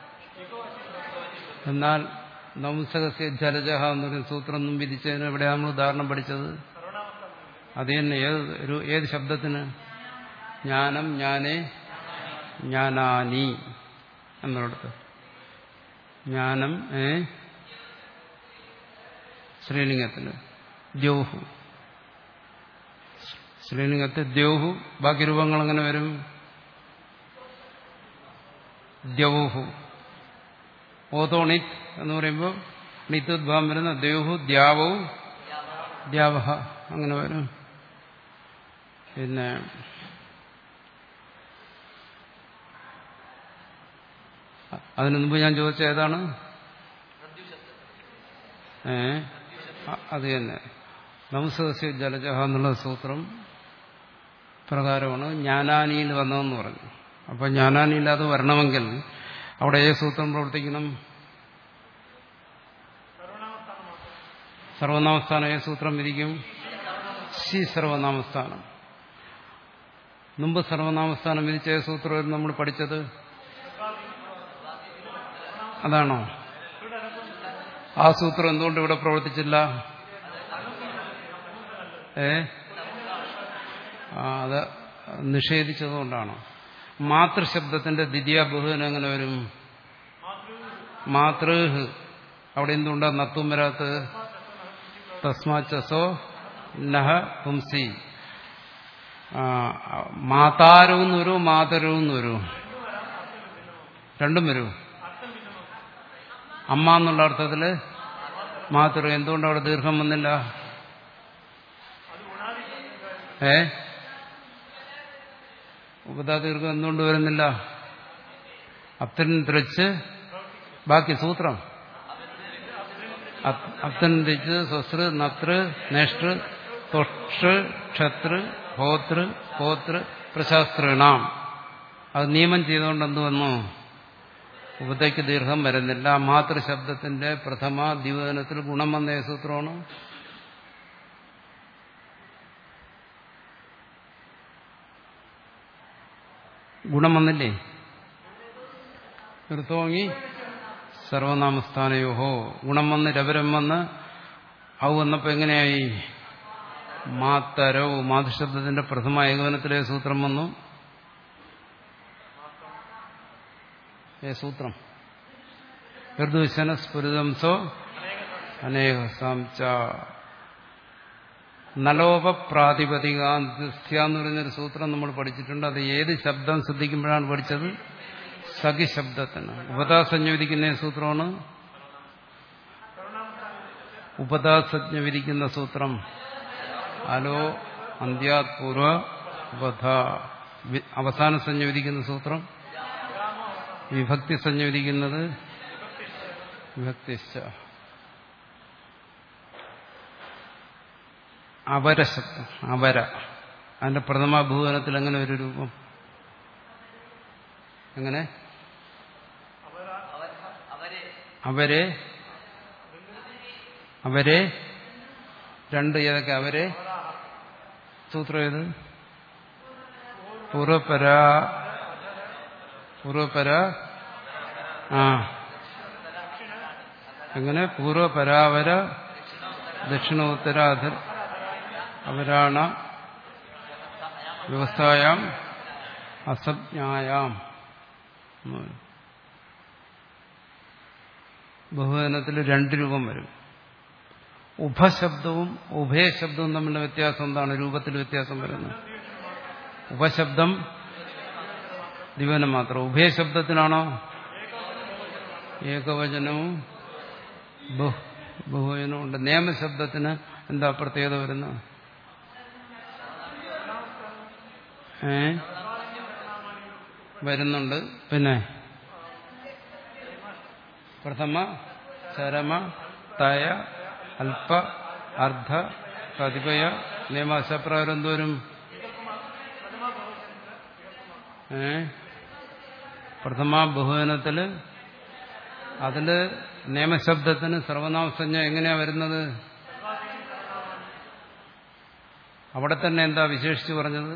എന്നാൽ നംസകസ്യ ജലജഹ എന്നൊരു സൂത്രം ഒന്നും വിധിച്ചതിന് ഇവിടെ നമ്മൾ ഉദാഹരണം പഠിച്ചത് അത് തന്നെ ഏത് ഒരു ഏത് ശബ്ദത്തിന് ജ്ഞാനം ഞാനേ ജ്ഞാനാനി എന്നിടത്ത് ജ്ഞാനം ഏ ശ്രീലിംഗത്തിന് ദ്യോഹു ശ്രീലിംഗത്തെ ദ്യോഹു ബാക്കി രൂപങ്ങൾ എങ്ങനെ വരും ദ്യൗഹു ഓതോണിത് എന്ന് പറയുമ്പോൾ നിത്യോദ്ഭാവം വരുന്ന ദ്യോഹു ദ്യാവവും ദ്യാവഹ അങ്ങനെ വരും പിന്നെ അതിനു മുമ്പ് ഞാൻ ചോദിച്ച ഏതാണ് ഏ അത് തന്നെ നംസസ്യ ജലജഹ എന്നുള്ള സൂത്രം പ്രകാരമാണ് ജ്ഞാനാനിയിൽ വന്നതെന്ന് പറഞ്ഞു അപ്പൊ ജ്ഞാനാനിയിൽ അത് വരണമെങ്കിൽ അവിടെ ഏത് സൂത്രം പ്രവർത്തിക്കണം സർവനാമസ്ഥാനം ഏത് സൂത്രം വിധിക്കും ശി സർവനാമസ്ഥാനം മുമ്പ് സർവനാമസ്ഥാനം വിധിച്ച ഏത് സൂത്രം നമ്മൾ പഠിച്ചത് അതാണോ ആ സൂത്രം എന്തുകൊണ്ട് ഇവിടെ പ്രവർത്തിച്ചില്ല ഏ ആ അത് നിഷേധിച്ചതുകൊണ്ടാണ് മാതൃശബ്ദത്തിന്റെ ദ്വിതീയ ബഹുവിന് എങ്ങനെ വരും മാതൃഹ് അവിടെ എന്തുകൊണ്ടാ നത്തും വരാത്ത തസ്മാച്ചസോ നഹ പുംസി മാതാരൂന്ന് വരൂ മാതരൂന്ന് വരൂ രണ്ടും വരൂ അമ്മ എന്നുള്ള അർത്ഥത്തില് മാതൃ എന്തുകൊണ്ട് അവിടെ ദീർഘം വന്നില്ല ഏ ഉപതാദീർഘം എന്തുകൊണ്ട് വരുന്നില്ല അപ്തൻ ദ്രച്ച് ബാക്കി സൂത്രം അപ്തൻ ദ്രച്ച് സ്വസൃ നതൃ നേഷ്ടൃ തൊഷ് ക്ഷതൃ ഹോതൃ ഹോതൃ പ്രശാസ്തൃണാം അത് നിയമം ചെയ്തുകൊണ്ട് എന്ത് വന്നു ഉപതയ്ക്ക് ദീർഘം വരുന്നില്ല മാതൃശബ്ദത്തിന്റെ പ്രഥമ ദ്വിവചനത്തിൽ ഗുണം വന്ന സൂത്രമാണ് ഗുണം വന്നില്ലേ നിർത്തോങ്ങി സർവനാമസ്ഥാനയോഹോ ഗുണം വന്ന് രവരം വന്ന് ഔ വന്നപ്പോ എങ്ങനെയായി മാത്തരോ മാതൃശബ്ദത്തിന്റെ പ്രഥമ ഏകവനത്തിലെ സൂത്രം വന്നു ഏ സൂത്രം ഋതുശന സ്ഫുരിതംസോ അനേകസാം ച നലോപ പ്രാതിപതികാന്ത്യ എന്ന് പറയുന്നൊരു സൂത്രം നമ്മൾ പഠിച്ചിട്ടുണ്ട് അത് ഏത് ശബ്ദം ശ്രദ്ധിക്കുമ്പോഴാണ് പഠിച്ചത് സഖി ശബ്ദത്തിന് ഉപതാസഞ്ജ വിധിക്കുന്ന സൂത്രമാണ് ഉപതാസജ്ഞ വിധിക്കുന്ന സൂത്രം അലോ അന്ത്യാത് പൂർവ ഉപധ അവസാന സഞ്ജ വിധിക്കുന്ന സൂത്രം വിഭക്തി സഞ്ജ വിധിക്കുന്നത് വിഭക്തിശ്ച അപരശബ്ദം അപര അതിന്റെ പ്രഥമ ഭൂവനത്തിൽ എങ്ങനെ ഒരു രൂപം എങ്ങനെ അവരെ അവരെ രണ്ട് ഏതൊക്കെ അവരെ സൂത്രം ഏത് പൂർവപര പൂർവപര ആ എങ്ങനെ പൂർവപരാവര ദക്ഷിണോത്തരാധ അവരാണ വ്യവസ്ഥായാം അസജ്ഞായാം ബഹുവചനത്തിൽ രണ്ട് രൂപം വരും ഉപശബ്ദവും ഉഭയശബ്ദവും തമ്മിലുള്ള വ്യത്യാസം എന്താണ് രൂപത്തിൽ വ്യത്യാസം വരുന്നത് ഉപശബ്ദം ദിവനം മാത്രം ഉഭയശബ്ദത്തിനാണോ ഏകവചനവും ബഹുവചനവും ഉണ്ട് നിയമശബ്ദത്തിന് എന്താ പ്രത്യേകത വരുന്നത് ഏ വരുന്നുണ്ട് പിന്നെ പ്രഥമ ചരമ തയ അല്പ അർദ്ധ കതിപയ നിയമാശപ്രകാരം എന്തോരും ഏ പ്രഥമ ബഹുവനത്തില് അതില് നിയമശബ്ദത്തിന് സർവനാമസഞ്ജ എങ്ങനെയാ വരുന്നത് അവിടെ തന്നെ എന്താ വിശേഷിച്ച് പറഞ്ഞത്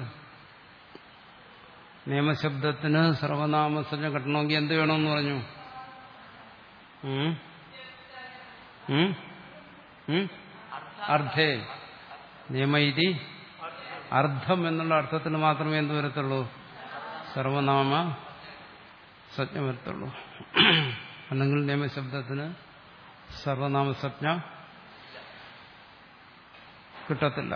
നിയമശബ്ദത്തിന് സർവനാമസഞ്ജ കിട്ടണമെങ്കിൽ എന്ത് വേണമെന്ന് പറഞ്ഞു ഉം? ഉം? ഉം? അർദ്ധേ നിയമൈതി അർദ്ധം എന്നുള്ള അർത്ഥത്തിൽ മാത്രമേ എന്ത് വരത്തുള്ളൂ സർവനാമ സജ്ഞ വരത്തുള്ളൂ അല്ലെങ്കിൽ നിയമശബ്ദത്തിന് സർവനാമസജ്ഞ കിട്ടത്തില്ല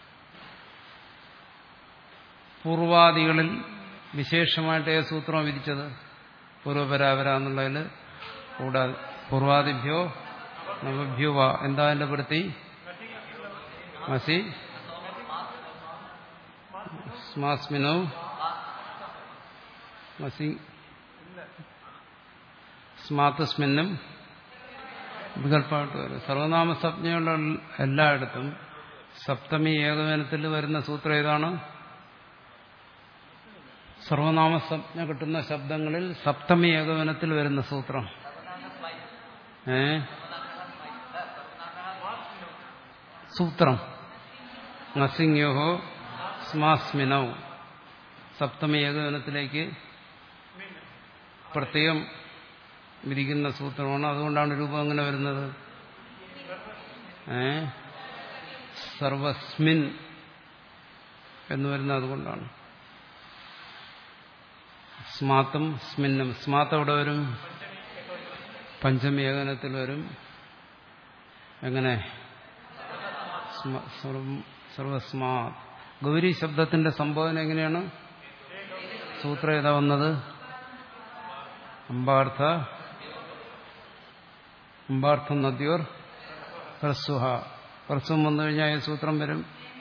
പൂർവാദികളിൽ വിശേഷമായിട്ട് ഏത് സൂത്രം വിധിച്ചത് പൂർവപരാപര എന്നുള്ളതിൽ കൂടാതെ പൂർവാദിഭ്യോ നവഭ്യോ വാ എന്താ എന്റെ പ്രതി മസി സ്മാസ്മിനോ മസി സ്മാത്തസ്മിന്നും വികല്പമായിട്ട് വരും സർവനാമ സപ്ഞയുള്ള എല്ലായിടത്തും സപ്തമി ഏകവനത്തിൽ വരുന്ന സൂത്രം ഏതാണ് സർവനാമ സംജ്ഞ കിട്ടുന്ന ശബ്ദങ്ങളിൽ സപ്തമി ഏകവനത്തിൽ വരുന്ന സൂത്രം ഏ സൂത്രം നസിംഗ്യോഹോ സ്മാസ്മിനൗ സപ്തമി ഏകവനത്തിലേക്ക് പ്രത്യേകം വിധിക്കുന്ന സൂത്രമാണ് അതുകൊണ്ടാണ് രൂപം അങ്ങനെ വരുന്നത് ഏ സർവസ്മിൻ എന്ന് വരുന്നത് അതുകൊണ്ടാണ് സ്മാത്തും സ്മിന്നും സ്മാത്ത് എവിടെ വരും പഞ്ചമി ഏകനത്തിൽ വരും എങ്ങനെ സർവസ്മാത് ഗൗരി ശബ്ദത്തിന്റെ സംബോധന എങ്ങനെയാണ് സൂത്രം ഏതാ വന്നത് അമ്പാർത്ഥ അമ്പാർത്ഥം നദ്യോർ ഹ്രസ്വഹ ഹ്രസ്വം വന്നു കഴിഞ്ഞാൽ ഏത് സൂത്രം വരും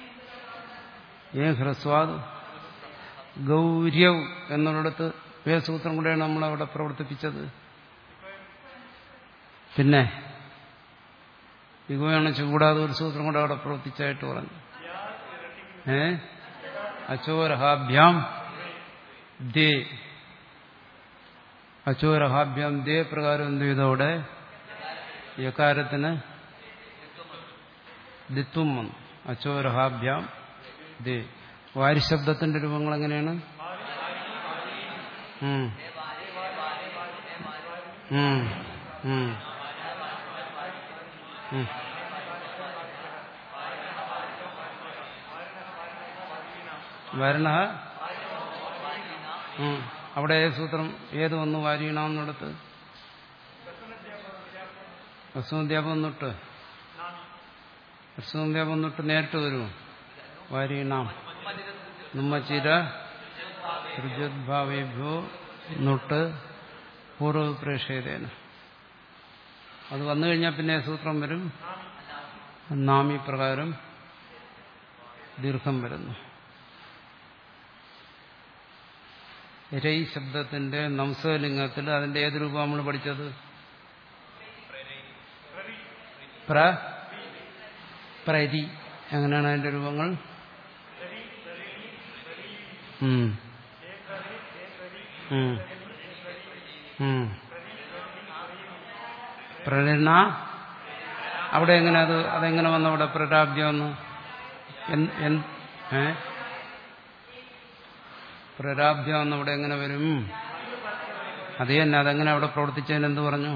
ഏ ഹ്രസ്വാദ് ഗൗര്യവ് എന്നുള്ളിടത്ത് ഏത് സൂത്രം കൂടെയാണ് നമ്മൾ അവിടെ പ്രവർത്തിപ്പിച്ചത് പിന്നെ ഇഗോയാണ് കൂടാതെ ഒരു സൂത്രം കൂടെ അവിടെ പ്രവർത്തിച്ചായിട്ട് പറഞ്ഞു ഏ അച്ചോരഹാഭ്യാം ദേ അച്ചോരഹാഭ്യാം ദേ പ്രകാരം എന്ത് ചെയ്തവിടെ യകാരത്തിന് ദിത്വം വന്നു അച്ചോരഹാഭ്യാം ദേ വാരിശബ്ദത്തിന്റെ രൂപങ്ങൾ എങ്ങനെയാണ് ഉം. ഉം. ഉം. ഉം. വരണ ഉം. അവിടെ ഏത് സൂത്രം ഏത് വന്നു വാരീണമെന്നിടത്ത് ഹ്രസ്വധ്യാപം തൊട്ട് ഹ്രസ്വധ്യാപം തൊട്ട് നേരിട്ട് വരുമോ വാരീണാം നമ്മച്ചിര ഋജുദ്ഭാവേഭ്യോ നൊട്ട് പൂർവപ്രേക്ഷേതേന അത് വന്നു കഴിഞ്ഞാൽ പിന്നെ സൂത്രം വരും നാമി പ്രകാരം ദീർഘം വരുന്നു രൈ ശബ്ദത്തിന്റെ നംസലിംഗത്തിൽ അതിന്റെ ഏത് രൂപം നമ്മൾ പഠിച്ചത് പ്ര പ്രരി എങ്ങനെയാണ് അതിന്റെ രൂപങ്ങൾ ഉം. ഉം. ഉം. പ്രരണ അവിടെ എങ്ങനെ അത് അതെങ്ങനെ വന്നു അവിടെ പ്രരാബ്ദ്യം വന്നു എൻ- എൻ- ഏ പ്രരാബ്ദ്യം വന്ന് അവിടെ എങ്ങനെ വരും അത് തന്നെ അതെങ്ങനെ അവിടെ പ്രവർത്തിച്ചതിന് എന്ത് പറഞ്ഞു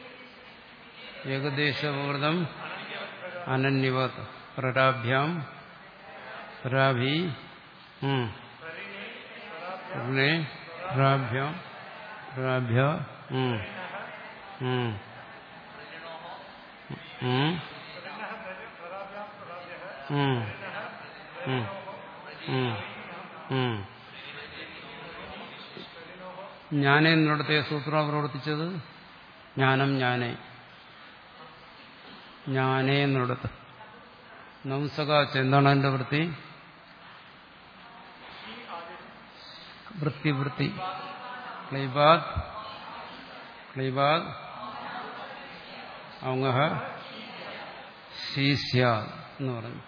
ഏകദേശപൂർതം അനന്യവത് പ്രരാഭ്യാം പ്രരാഭി ഉം. പിന്നെ പ്രാഭ്യം പ്രാഭ്യ ഉം. ഉം. ഉം. ഉം. ഉം. ഉം. ഉം. ജ്ഞാനേ എന്നിടത്തെ സൂത്രം പ്രവർത്തിച്ചത് ജ്ഞാനം ജ്ഞാനേ ജ്ഞാനേ എന്നിടത്ത് നംസകാച്ച് എന്താണ് അതിന്റെ വൃത്തി വൃത്തി വൃത്തി ക്ലൈബാദ് ക്ലൈബാദ് ഔങ്ങഹ ശീസ്യ എന്ന് പറഞ്ഞു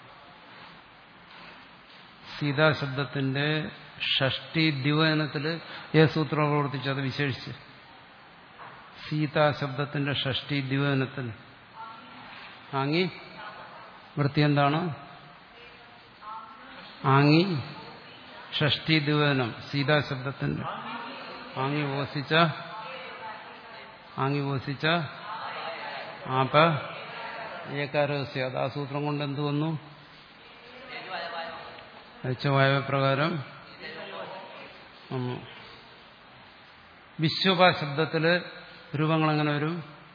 സീതാശബ്ദത്തിന്റെ ഷഷ്ടി ദിവനത്തില് ഏത് സൂത്രം പ്രവർത്തിച്ചത് വിശേഷിച്ച് സീതാശബ്ദത്തിന്റെ ഷഷ്ടി ദിവനത്തിൽ ആങ്ങി വൃത്തി എന്താണ് ആങ്ങി ഷഷ്ടി ദിവനം സീതാശബ്ദത്തിന്റെ ആങ്ങി ഓസിച്ച ആങ്ങി ഓസിച്ച ആപ ഏകാരസ്യ അത് ആ സൂത്രം കൊണ്ട് എന്ത് വന്നു അയച്ചവായ പ്രകാരം വന്നു വിശ്വപ ശബ്ദത്തില് രൂപങ്ങൾ എങ്ങനെ വരും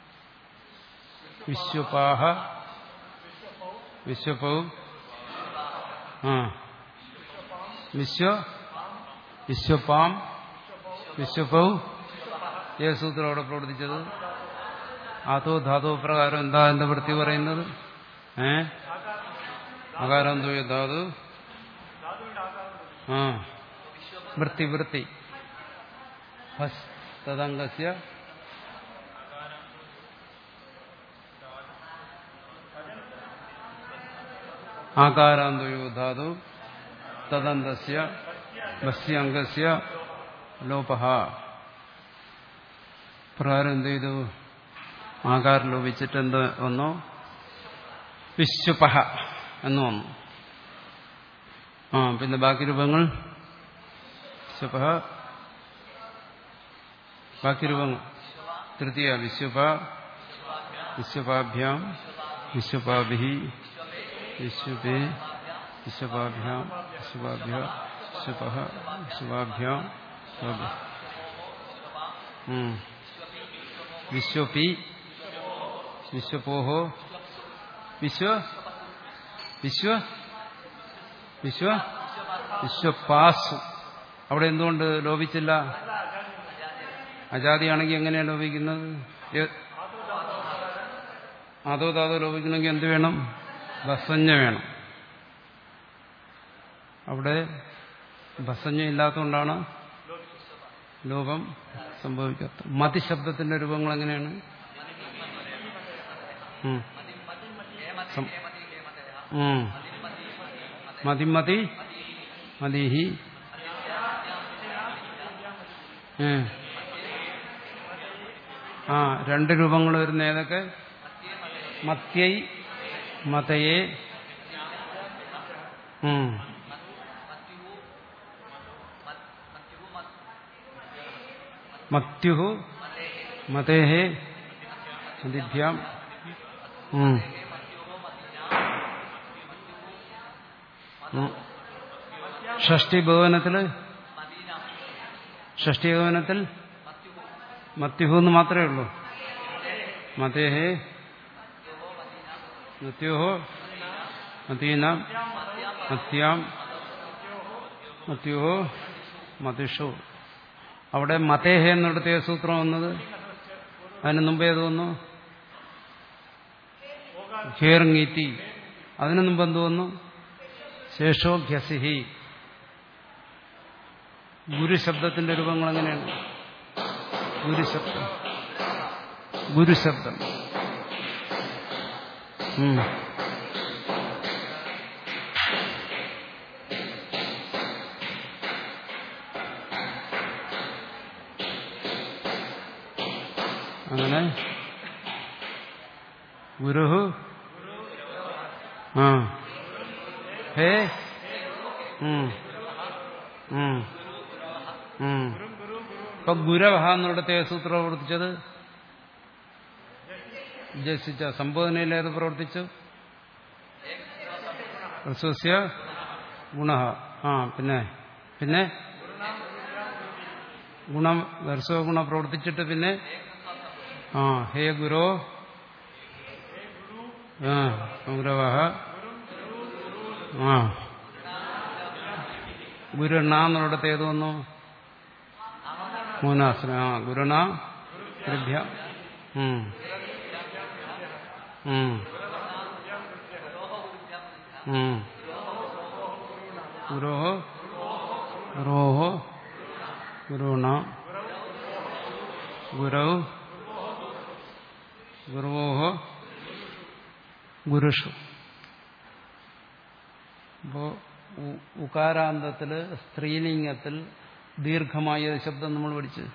വിശ്വപാഹ വിശ്വപവും ആ വിശ്വ വിശ്വപാം വിശ്വപൗ ഏ സൂത്രം അവിടെ പ്രവർത്തിച്ചത് ആതോ ധാതോ പ്രകാരം എന്താ എന്റെ വൃത്തി പറയുന്നത് ഏ അകാരം തോയ ധാതു ആ വൃത്തി വൃത്തി ഹസ് തദംഗസ്യ ആകാരാന്തയോ ധാതു തദന്തസ്യ ബസ്യ അംഗസ്യ ലോപഹ പ്രകാരം എന്ത് ചെയ്തു ആകാരം ലോപിച്ചിട്ട് എന്ത് വന്നു വിശ്വപഹ എന്ന് വന്നു ആ പിന്നെ ബാക്കി രൂപങ്ങൾ വിശ്വപഹ ബാക്കി രൂപങ്ങൾ തൃതീയ വിശ്വപ വിശ്വപാഭ്യാം വിശ്വപാഭി വിശ്വപേ വിശ്വപാഭ്യാം വിശ്വപാഭ്യ വിശ്വപഹ വിശ്വപാഭ്യാം വിശ്വപ- ഉം. വിശ്വപി വിശ്വപോഹോ വിശ്വ വിശ്വ വിശ്വ വിശ്വപാസു അവിടെ എന്തുകൊണ്ട് ലോപിച്ചില്ല അജാതിയാണെങ്കിൽ എങ്ങനെയാണ് ലോപിക്കുന്നത് ഏ- അതോ താതോ ലോപിക്കണമെങ്കിൽ എന്ത് വേണം ബസഞ്ഞ വേണം അവിടെ ബസഞ്ഞ ഇല്ലാത്തതുകൊണ്ടാണ് ലോപം സംഭവിക്കാത്തത് മതിശബ്ദത്തിന്റെ രൂപങ്ങൾ എങ്ങനെയാണ് ഉം. സം- ഉം. മതിമതി മതിഹി ഏ. ആ രണ്ട് രൂപങ്ങൾ വരുന്ന ഏതൊക്കെ മത്യൈ മതയെ ഉം. മത്യുഹു മതേഹേ മതിഭ്യാം ഉം. ഉം. ഷഷ്ടി ഭവനത്തില് ഷഷ്ടി ഭവനത്തിൽ മത്യുഹു എന്ന് മാത്രമേ ഉള്ളൂ മതേഹേ മത്യോഹോ മതീന മത്യാം മത്യോഹോ മതിഷു അവിടെ മതേഹ എന്നിടത്തെ സൂത്രം വന്നത് അതിന് മുമ്പ് ഏത് വന്നു ഖേർങ്ങീത്തി അതിനു മുമ്പ് എന്ത് വന്നു ശേഷോ ഘ്യസിഹി ഗുരുശബ്ദത്തിന്റെ രൂപങ്ങൾ എങ്ങനെയാണ് ഗുരുശബ്ദം ഗുരുശബ്ദം ഉം. അങ്ങനെ ഗുരുഹു ആ ഹേ ഉം. ഉം. ഉം. ഇപ്പൊ ഗുരവഹ എന്നിടത്തെ സൂത്രം പ്രവർത്തിച്ചത് ഉദ്ദേശിച്ച സംബോധനയിൽ ഏത് പ്രവർത്തിച്ചു ഹ്രസ്വസ്യ ഗുണ ആ പിന്നെ പിന്നെ ഗുണം ഹ്രസ്വ ഗുണ പ്രവർത്തിച്ചിട്ട് പിന്നെ ആ ഹേ ഗുരോ ആ ഗുരവഹ ആ ഗുരുണ എന്നിടത്ത് ഏത് വന്നു മൂന്നാശ്രം ആ ഗുരുണ ഗുരുഭ്യ ഉം. ഉം. ഉം. ഗുരോഹോ ഗുരോഹോ ഗുരുണ ഗുരൗ ഗുരുവോഹോ ഗുരുഷു അപ്പോ ഉ- ഉകാരാന്തത്തില് സ്ത്രീലിംഗത്തിൽ ദീർഘമായ ഒരു ശബ്ദം നമ്മൾ പഠിച്ചു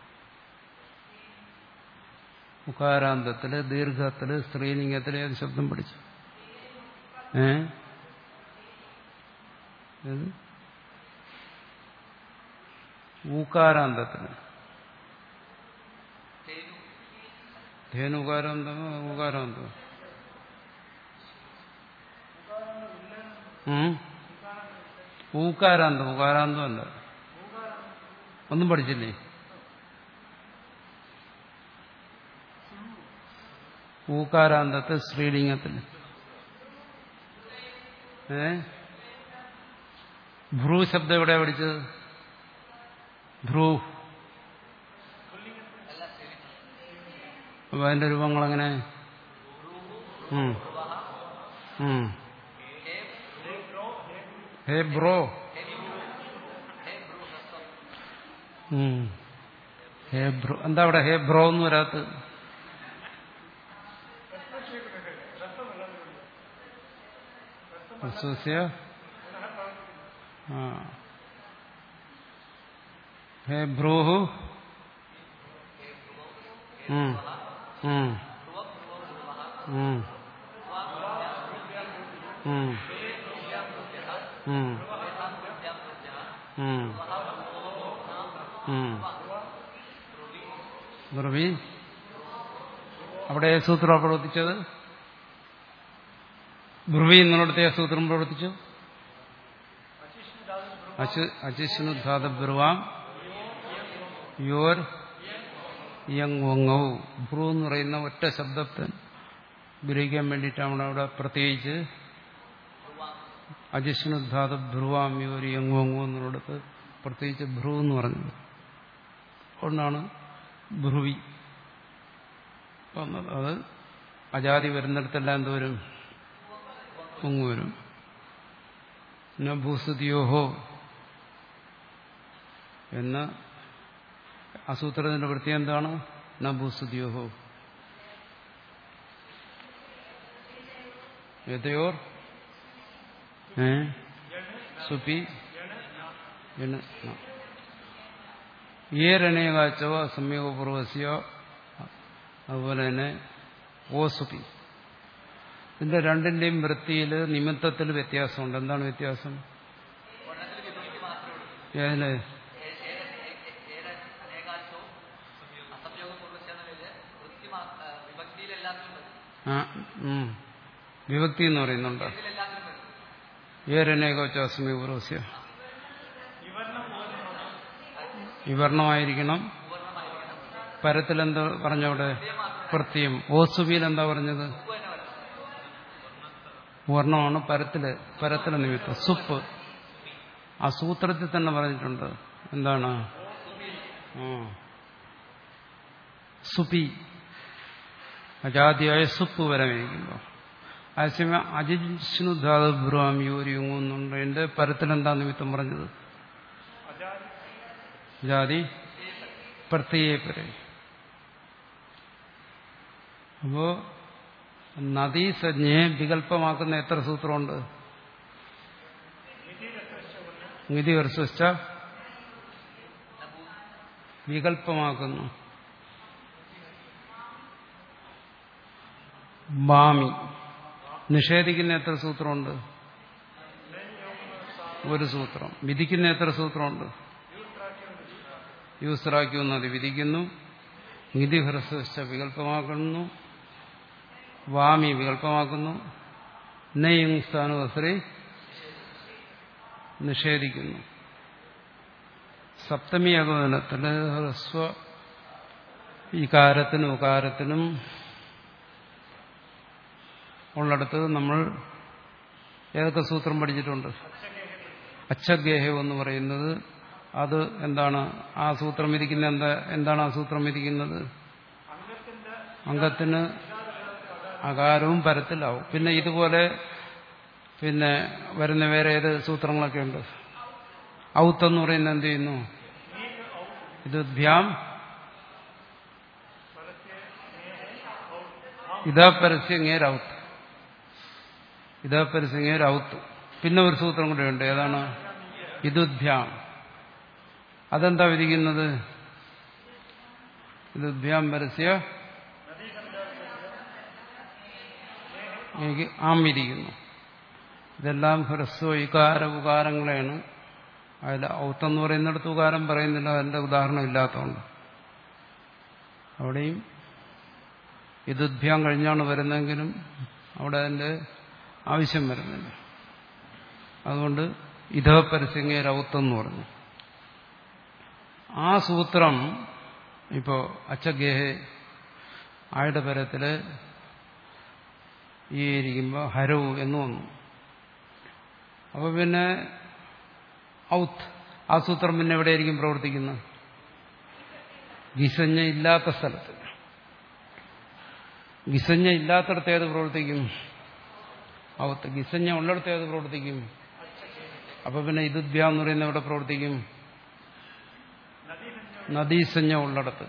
ഉകാരാന്തത്തില് ദീർഘത്തില് സ്ത്രീലിംഗത്തില് ഏത് ശബ്ദം പഠിച്ചു ഏ ഏത് ഊകാരാന്തത്തിന് ധേനുകാരാന്തമോ ഊകാരാന്തമോ ഉം? ഊകാരാന്തം ഉകാരാന്തം അല്ല ഒന്നും പഠിച്ചില്ലേ ഊകാരാന്തത്തെ സ്ത്രീലിംഗത്തിൽ ഏ ഭ്രൂ ശബ്ദം എവിടെയാ പഠിച്ചത് ഭ്രൂ അപ്പൊ അതിന്റെ രൂപങ്ങൾ എങ്ങനെ ഉം. ഉം. ഹേ ബ്രോ ഉം. ഹേ ബ്രോ എന്താ അവിടെ ഹേ ബ്രോ എന്ന് വരാത്ത അസോസ്യ ആ ഹേ ബ്രോഹു ഉം. ഉം. ഉം. ഉം. ഉം. ഉം. ഉം. ബ്രവി അവിടെ ഏത് സൂത്രം പ്രവർത്തിച്ചത് ബ്രുവി എന്നിടത്തെ സൂത്രം പ്രവർത്തിച്ചു അചിഷ്ണുധാത ബ്രുവാം യോർ യങ് വങ്ങൗ ഭ്രു എന്ന് പറയുന്ന ഒറ്റ ശബ്ദത്തെ ഗ്രഹിക്കാൻ വേണ്ടിയിട്ടാണ് അവിടെ പ്രത്യേകിച്ച് അജിഷ്ണുധാത ബ്രുവാം യോർ യങ് വങ്ങു എന്നിടത്ത് പ്രത്യേകിച്ച് ഭ്രു എന്ന് പറഞ്ഞത് അതുകൊണ്ടാണ് ഭ്രുവി വന്നത് അത് അജാതി വരുന്നിടത്തെല്ലാം എന്ത് വരും പൊങ്ങു വരും പിന്നെ ഭൂസ്തുതിയോഹോ എന്ന അസൂത്രത്തിന്റെ പ്രത്യേകം എന്താണ് ന ഭൂസ്തുതിയോഹോ യഥയോർ ഏ സുപി എന്ന് ഏരനേകാച്ചോ സംയോഗപൂർവസ്യോ അതുപോലെ തന്നെ ഓസുപി ഇതിന്റെ രണ്ടിന്റെയും വൃത്തിയിൽ നിമിത്തത്തിൽ വ്യത്യാസമുണ്ട് എന്താണ് വ്യത്യാസം ഏതില് ആ ഉം. വിഭക്തി എന്ന് പറയുന്നുണ്ട് ഏരനേകോച്ചോ സമീപൂർവസ്യ വിവർണമായിരിക്കണം പരത്തിൽ എന്താ പറഞ്ഞവിടെ പ്രത്യം ഓസുബിയിൽ എന്താ പറഞ്ഞത് വർണ്ണമാണ് പരത്തില് പരത്തിലെ നിമിത്തം സുപ്പ് ആ സൂത്രത്തിൽ തന്നെ പറഞ്ഞിട്ടുണ്ട് എന്താണ് ആ. സുപി അജാതിയായ സുപ്പ് വരമേക്കുമ്പോൾ അതേസമയം അജിഷ്ണുധാത ബ്രുവാം യൂരിയുങ്ങുന്നുണ്ട് എന്റെ പരത്തിൽ എന്താ നിമിത്തം പറഞ്ഞത് ജാതി പ്രത്യയെ പരെ അപ്പോ നദീസഞ്ജയെ വികല്പമാക്കുന്ന എത്ര സൂത്രമുണ്ട് നിധി വർഷിച്ച വികല്പമാക്കുന്നു ബാമി നിഷേധിക്കുന്ന എത്ര സൂത്രമുണ്ട് ഒരു സൂത്രം വിധിക്കുന്ന എത്ര സൂത്രമുണ്ട് യൂസറാക്കുന്നു അത് വിധിക്കുന്നു നിധി ഹ്രസ്വ വികല്പമാക്കുന്നു വാമി വികല്പമാക്കുന്നു നെയ്യും സ്ഥാനുവസ്ത്രീ നിഷേധിക്കുന്നു സപ്തമി അഗമനത്തിൽ ഹ്രസ്വ ഇകാരത്തിനും ഉകാരത്തിനും ഉള്ളിടത്ത് നമ്മൾ ഏതൊക്കെ സൂത്രം പഠിച്ചിട്ടുണ്ട് അച്ഛഗേഹം എന്ന് പറയുന്നത് അത് എന്താണ് ആ സൂത്രം വിധിക്കുന്ന എന്താ എന്താണ് ആ സൂത്രം വിധിക്കുന്നത് അംഗത്തിന് അകാരവും പരത്തിലാവും പിന്നെ ഇതുപോലെ പിന്നെ വരുന്ന വേറെ ഏത് സൂത്രങ്ങളൊക്കെ ഉണ്ട് ഔത്ത് എന്ന് പറയുന്നത് എന്ത് ചെയ്യുന്നു ഇത് ധ്യാം ഇതാ പരസ്യങ്ങേർ ഔത്ത് ഇതാ പരസ്യങ്ങേർ ഔത്ത് പിന്നെ ഒരു സൂത്രം കൂടെ ഉണ്ട് ഏതാണ് ഇതുഭ്യാം അതെന്താ വിധിക്കുന്നത് ഇതുഭ്യാം പരസ്യ എനിക്ക് ആം വിധിക്കുന്നു ഇതെല്ലാം ഹ്രസ്വ ഇകാര ഉകാരങ്ങളെയാണ് അതിൽ ഔത്തെന്ന് പറയുന്നിടത്ത് ഉകാരം പറയുന്നില്ല അതിന്റെ ഉദാഹരണം ഇല്ലാത്തതുകൊണ്ട് അവിടെയും ഇതുഭ്യാം കഴിഞ്ഞാണ് വരുന്നതെങ്കിലും അവിടെ അതിന്റെ ആവശ്യം വരുന്നില്ല അതുകൊണ്ട് ഇതേ പരസ്യങ്ങ രൗത്തെന്ന് പറഞ്ഞു ആ സൂത്രം ഇപ്പോ അച്ചഗേഹെ ആയുടെ പരത്തില് ഈ ഇരിക്കുമ്പോൾ ഹരവ് എന്ന് വന്നു അപ്പൊ പിന്നെ ഔത്ത് ആ സൂത്രം പിന്നെ എവിടെയായിരിക്കും പ്രവർത്തിക്കുന്നത് ഗിസഞ്ഞ ഇല്ലാത്ത സ്ഥലത്ത് ഗിസഞ്ഞ ഇല്ലാത്തടത്ത് ഏത് പ്രവർത്തിക്കും ഔത്ത് ഗിസഞ്ഞ ഉള്ളിടത്ത് ഏത് പ്രവർത്തിക്കും അപ്പൊ പിന്നെ ഇതുദ്ഭ്യ എന്ന് പറയുന്ന എവിടെ പ്രവർത്തിക്കും നദീസഞ്ജ ഉള്ളിടത്ത്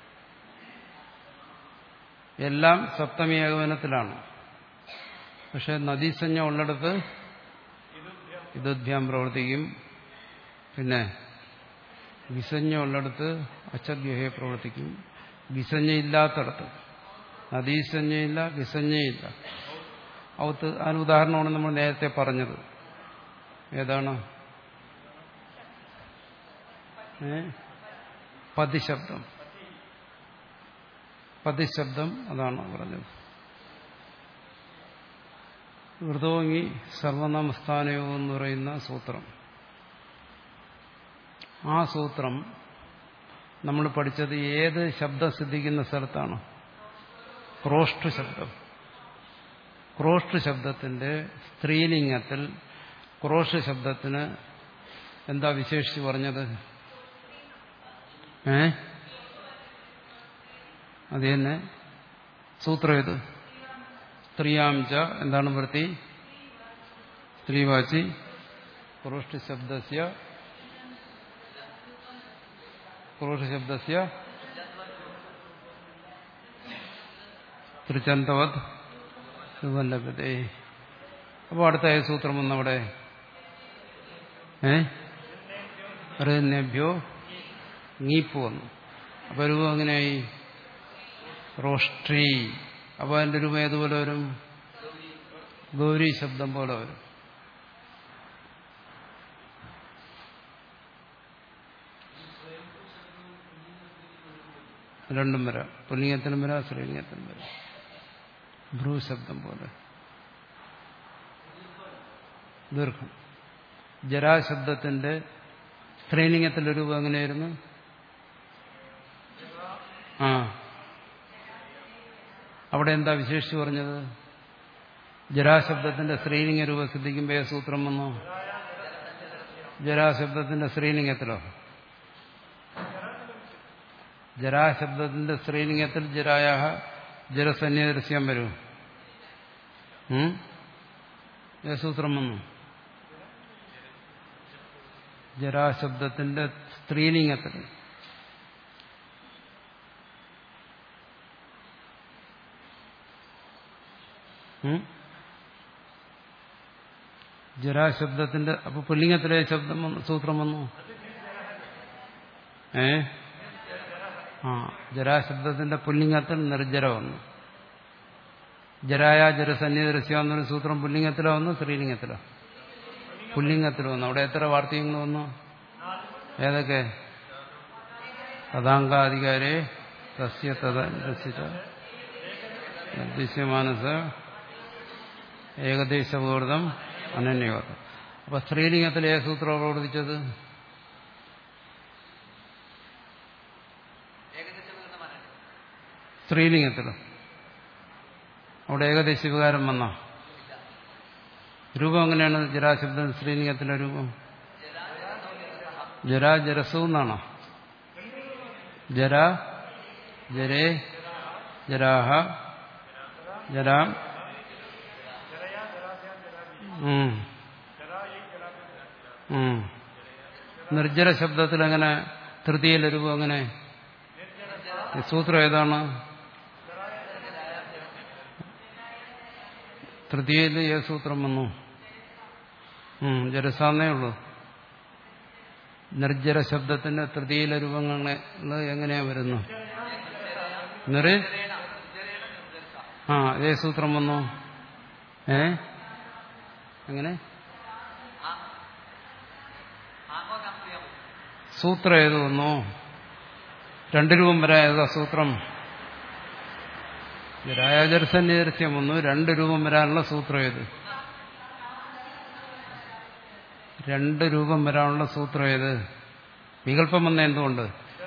എല്ലാം സപ്തമി ഏകവനത്തിലാണ് പക്ഷെ നദീസഞ്ജ ഉള്ളിടത്ത് ഇതുദ്ഭ്യാം പ്രവർത്തിക്കും പിന്നെ വിസഞ്ജ ഉള്ളിടത്ത് അച്ചദ്വ്യഹയെ പ്രവർത്തിക്കും വിസഞ്ജ ഇല്ലാത്തടത്ത് നദീസഞ്ജയില്ല വിസഞ്ജയില്ല അവത്ത് അതിന് ഉദാഹരണമാണ് നമ്മൾ നേരത്തെ പറഞ്ഞത് ഏതാണ് ഏ പതിശബ്ദം പതിശബ്ദം അതാണ് പറഞ്ഞത് വൃതോങ്ങി സർവനാമസ്ഥാനയോ എന്ന് പറയുന്ന സൂത്രം ആ സൂത്രം നമ്മൾ പഠിച്ചത് ഏത് ശബ്ദം സിദ്ധിക്കുന്ന സ്ഥലത്താണ് ക്രോഷ്ട ശബ്ദം ക്രോഷ്ട ശബ്ദത്തിന്റെ സ്ത്രീലിംഗത്തിൽ ക്രോഷ ശബ്ദത്തിന് എന്താ വിശേഷിച്ച് പറഞ്ഞത് ഏ അത് തന്നെ സൂത്രം ഇത് സ്ത്രീയാംച എന്താണ് വൃത്തി സ്ത്രീവാചി ക്രോഷ്ട ശബ്ദസ്യ ക്രോഷ ശബ്ദസ്യ ത്രിചന്തവത് സുവല്ലഭതേ അപ്പോൾ അടുത്ത ഏത് സൂത്രം വന്നവിടെ ഏ ഋന്നഭ്യോ നീപ്പ് വന്നു അപ്പൊ രൂപം എങ്ങനെയായി റോഷ്ട്രീ അപ്പൊ അതിന്റെ രൂപം ഏതുപോലെ വരും ഗൗരി ശബ്ദം പോലെ വരും രണ്ടും വരാം പുല്ലിംഗത്തിനും വരാം സ്ത്രീലിംഗത്തിനും വരാം ഭ്രൂ ശബ്ദം പോലെ ദീർഘം ജരാശബ്ദത്തിന്റെ സ്ത്രീലിംഗത്തിലെ രൂപം എങ്ങനെയായിരുന്നു ആ അവിടെ എന്താ വിശേഷിച്ച് പറഞ്ഞത് ജരാശബ്ദത്തിന്റെ സ്ത്രീലിംഗ രൂപം സിദ്ധിക്കുമ്പോൾ ഏത് സൂത്രം വന്നു ജരാശബ്ദത്തിന്റെ സ്ത്രീലിംഗത്തിലോ ജരാശബ്ദത്തിന്റെ സ്ത്രീലിംഗത്തിൽ ജരായ ജലസന്യദൃശ്യം വരൂ ഏത് സൂത്രം വന്നു ജരാശബ്ദത്തിന്റെ സ്ത്രീലിംഗത്തിൽ ഉം? ജരാശബ്ദത്തിന്റെ അപ്പൊ പുല്ലിംഗത്തിലെ ശബ്ദം വന്നു സൂത്രം വന്നു ഏ ആ ജരാശബ്ദത്തിന്റെ പുല്ലിംഗത്തിൽ നിർജ്ജര വന്നു ജരായ ജരസന്നിധരസ്യ എന്നൊരു സൂത്രം പുല്ലിംഗത്തിലോ വന്നു സ്ത്രീലിംഗത്തിലോ പുല്ലിംഗത്തിൽ വന്നു അവിടെ എത്ര വാർത്തകങ്ങൾ വന്നു ഏതൊക്കെ തഥാങ്കാധികാരെ തസ്യ തദ്ദേശ മാനസ ഏകദേശപൂർദ്ധം അനന്യവാദം അപ്പൊ സ്ത്രീലിംഗത്തിൽ ഏ സൂത്രം പ്രവർത്തിച്ചത് സ്ത്രീലിംഗത്തിൽ അവിടെ ഏകദേശ വികാരം വന്ന രൂപം എങ്ങനെയാണ് ജരാശബ്ദം സ്ത്രീലിംഗത്തിലെ രൂപം ജരാ ജരസു എന്നാണോ ജര ജരേ ജരാഹ ജരാം ഉം. ഉം. നിർജ്ജര ശബ്ദത്തിൽ എങ്ങനെ തൃതീയയിലെ രൂപം എങ്ങനെ ഈ സൂത്രം ഏതാണ് തൃതീയയിൽ ഏത് സൂത്രം വന്നു ഉം, ജരസാന്നേ ഉള്ളൂ നിർജ്ജര ശബ്ദത്തിന്റെ തൃതീയിലെ രൂപങ്ങൾ എങ്ങനെയാ വരുന്നു നിറ് ആ ഏ സൂത്രം വന്നു ഏ എങ്ങനെ സൂത്രം ഏത് വന്നു രണ്ട് രൂപം വരാ ഏതാ സൂത്രം രാജർസന്യദൃശ്യം വന്നു രണ്ട് രൂപം വരാനുള്ള സൂത്രം ഏത് രണ്ട് രൂപം വരാനുള്ള സൂത്രം ഏത് വികല്പം വന്ന എന്തുകൊണ്ട്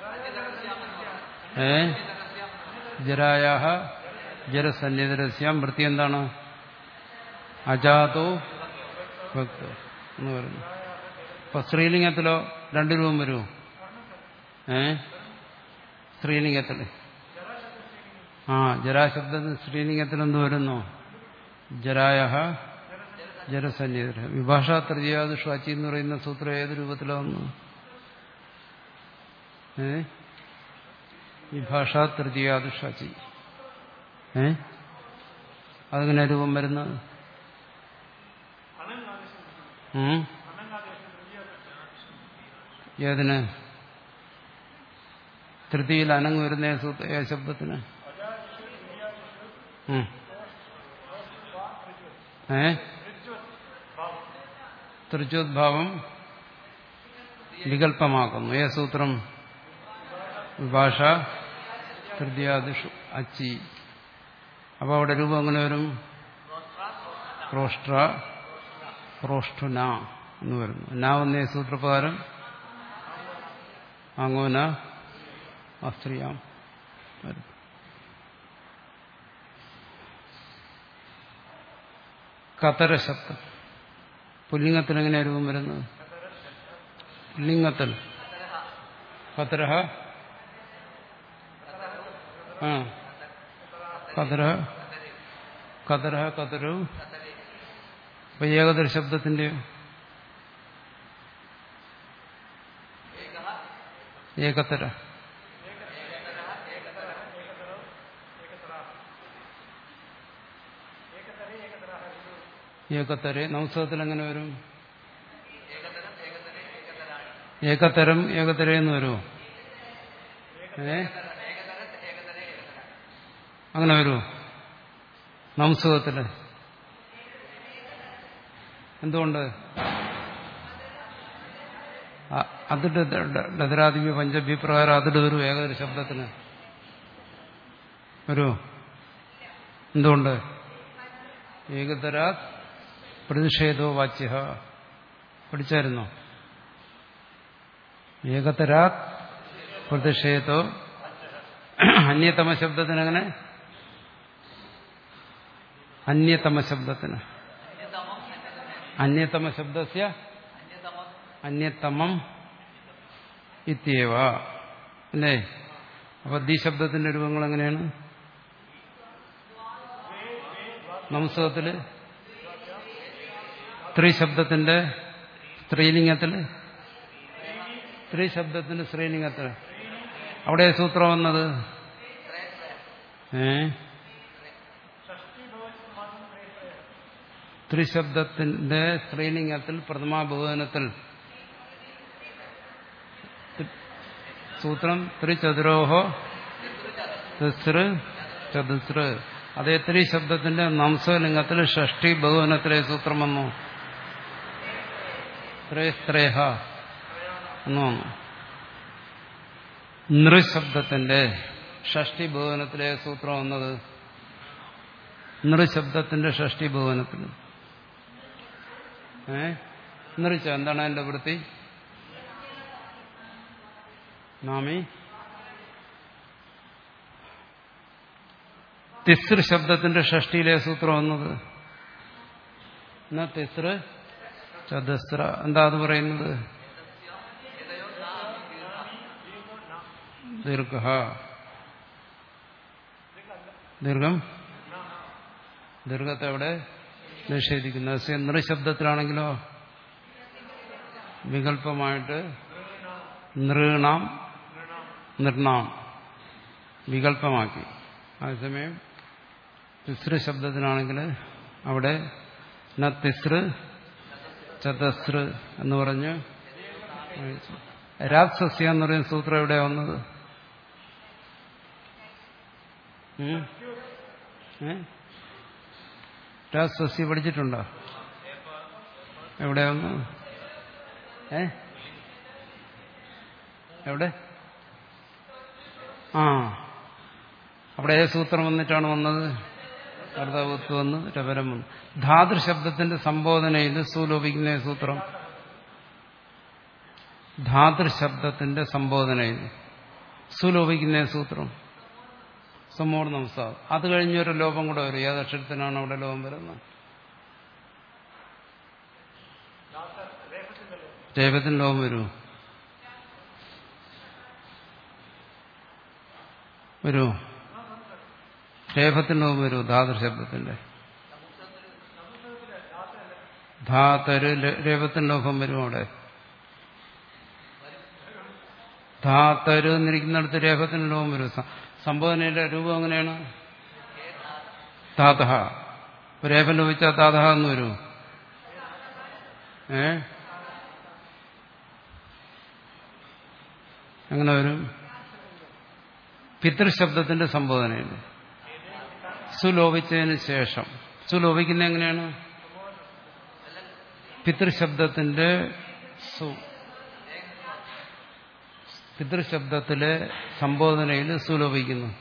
ഏ ജരായാഹ ജരസന്നിധരസ്യാം വൃത്തി എന്താണ് അജാതോ ഭക്തോ എന്ന് പറയുന്നു അപ്പൊ സ്ത്രീലിംഗത്തിലോ രണ്ട് രൂപം വരുമോ ഏ സ്ത്രീലിംഗത്തിൽ ആ ജരാശബ്ദത്തിന് സ്ത്രീലിംഗത്തിൽ എന്ത് വരുന്നു ജരായ ജരസന്നിധര വിഭാഷാ തൃതീയാത് ഷ്വാച്ചി എന്ന് പറയുന്ന സൂത്രം ഏത് രൂപത്തിലാവുന്നു ഏ വിഭാഷാ തൃതീയാത് ഷ്വാച്ചി ഏ അതെങ്ങനെ രൂപം വരുന്നത് ഉം? ഏതിന് തൃതിയിൽ അനങ്ങ് വരുന്ന ഏ സൂത്ര- ഏ ശബ്ദത്തിന് ഉം. ഏ തൃച്ചോദ്ഭാവം വികല്പമാക്കുന്നു ഏ സൂത്രം വിഭാഷ തൃതീയാദിഷു അച്ചി അപ്പൊ അവിടെ രൂപം എങ്ങനെ വരും ക്രോഷ്ട്ര ക്രോഷ്ടുന എന്ന് വരുന്നു നാ വന്ന സൂത്രപ്രകാരം അങ്ങോന അസ്ത്രീയാം വരും കതര ശബ്ദം പുല്ലിംഗത്തിൽ എങ്ങനെയാ രൂപം വരുന്നത് പുല്ലിംഗത്തിൽ കതരഹ ആ കതര കതരഹ കതരു അപ്പൊ ഏകതര ശബ്ദത്തിന്റെ ഏകതര ഏകത്തരെ നംസത്തിൽ എങ്ങനെ വരും ഏകതരം ഏകതര എന്ന് വരുമോ ഏ അങ്ങനെ വരുമോ നംസുഖത്തില് എന്തുകൊണ്ട് അ- അതിട്ട് ഡതരാദിവ്യ പഞ്ചഭ്യ പ്രകാരം അതിട്ട് വരും ഏകതര ശബ്ദത്തിന് വരുമോ എന്തുകൊണ്ട് ഏകതരാ പ്രതിഷേധോ വാച്യ പഠിച്ചായിരുന്നോ ഏകതരാ പ്രതിഷേധോ അന്യതമ ശബ്ദത്തിന് എങ്ങനെ അന്യതമ ശബ്ദത്തിന് അന്യതമ ശബ്ദസ്യ അന്യതമം ഇത്യവ അല്ലേ അപ്പൊ ദി ശബ്ദത്തിന്റെ രൂപങ്ങൾ എങ്ങനെയാണ് നംസകത്തില് സ്ത്രീ ശബ്ദത്തിന്റെ സ്ത്രീലിംഗത്തില് സ്ത്രീ ശബ്ദത്തിന്റെ സ്ത്രീലിംഗത്തില് അവിടെ സൂത്രം വന്നത് ഏ ത്രിശബ്ദത്തിന്റെ സ്ത്രീലിംഗത്തിൽ പ്രഥമാ ബഹുവനത്തിൽ സൂത്രം ത്രിചതുരോഹോ തിസൃ ചതുസൃ അതേ ത്രി ശബ്ദത്തിന്റെ നംസലിംഗത്തിൽ ഷഷ്ടി ബഹുവനത്തിലെ സൂത്രം വന്നു ത്രേസ്ത്രേഹ എന്ന് വന്നു നൃശബ്ദത്തിന്റെ ഷഷ്ടി ബഹുവനത്തിലെ സൂത്രം വന്നത് നൃശബ്ദത്തിന്റെ ഷഷ്ടി ബഹുവനത്തിൽ ഏ നൃച്ച എന്താണ് അതിന്റെ വൃത്തി നാമി തിസൃ ശബ്ദത്തിന്റെ ഷഷ്ടിയിലെ സൂത്രം വന്നത് എന്നാ തിസൃ ചതുസ്ര എന്താ അത് പറയുന്നത് ദീർഘ ദീർഘം ദീർഘത്തെ അവിടെ നിഷേധിക്കുന്നു പക്ഷേ നൃശബ്ദത്തിലാണെങ്കിലോ വികല്പമായിട്ട് നൃണാം നിർണാം വികല്പമാക്കി അതേസമയം തിസൃ ശബ്ദത്തിനാണെങ്കിൽ അവിടെ ന തിസൃ ചതസൃ എന്ന് പറഞ്ഞ് രാത്സസ്യ എന്ന് പറയുന്ന സൂത്രം എവിടെ വന്നത് ഉം? ഏ? രാത്സസ്യ പഠിച്ചിട്ടുണ്ടോ എവിടെ വന്നു ഏ എവിടെ ആ അവിടെ ഏത് സൂത്രം വന്നിട്ടാണ് വന്നത് കർത്തവത്ത് വന്ന് രപരം വന്നു ധാതൃ ശബ്ദത്തിന്റെ സംബോധനയിൽ സുലോപിക്കുന്ന സൂത്രം ധാതൃ ശബ്ദത്തിന്റെ സംബോധനയിൽ സുലോപിക്കുന്ന സൂത്രം സമൂഹ നമസ്കാരം അത് കഴിഞ്ഞൊരു ലോപം കൂടെ വരും ഏതക്ഷരത്തിനാണ് അവിടെ ലോപം വരുന്നത് രേപത്തിന് ലോപം വരുമോ വരുമോ രേഫത്തിന് ലോപം വരുമോ ധാതൃ ശബ്ദത്തിന്റെ ധാതര് രേപത്തിന് ലോപം വരുമോ അവിടെ ധാതര് എന്നിരിക്കുന്നിടത്ത് രേഖത്തിന് ലോകം വരും സംബോധനയുടെ രൂപം എങ്ങനെയാണ് താതഹ രേഖ ലോപിച്ചാൽ താതഹ എന്ന് വരും ഏ എങ്ങനെ വരും പിതൃശബ്ദത്തിന്റെ സംബോധനയിൽ സുലോപിച്ചതിന് ശേഷം സുലോപിക്കുന്ന എങ്ങനെയാണ് പിതൃശബ്ദത്തിന്റെ സു പിതൃശബ്ദത്തിലെ സംബോധനയിൽ സുലോപിക്കുന്നു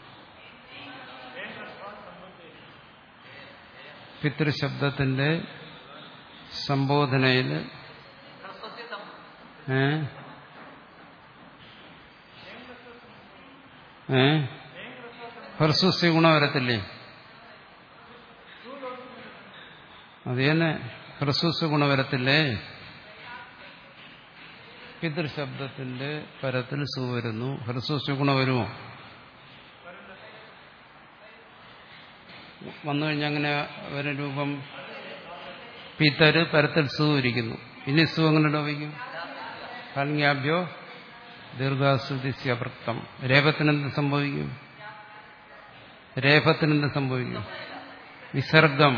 പിതൃശബ്ദത്തിന്റെ സംബോധനയിൽ ഏ ഏ ഹർസ്വസ്യ ഗുണം വരത്തില്ലേ അത് തന്നെ ഹ്രസ്വസ്യ ഗുണം വരത്തില്ലേ പിതൃശബ്ദത്തിന്റെ പരത്തിൽ സു വരുന്നു ഹ്രസ്വസ്യ ഗുണം വരുമോ വന്നു കഴിഞ്ഞാൽ അങ്ങനെ ഒരു രൂപം പിതര് പരത്തിൽ സു ഇരിക്കുന്നു ഇനി സു എങ്ങനെ ലോപിക്കും കൽങ്യാഭ്യോ ദീർഘാസുതിസ്യ വൃത്തം രേപത്തിനെന്ത് സംഭവിക്കും രേഫത്തിനെന്ത് സംഭവിക്കും വിസർഗം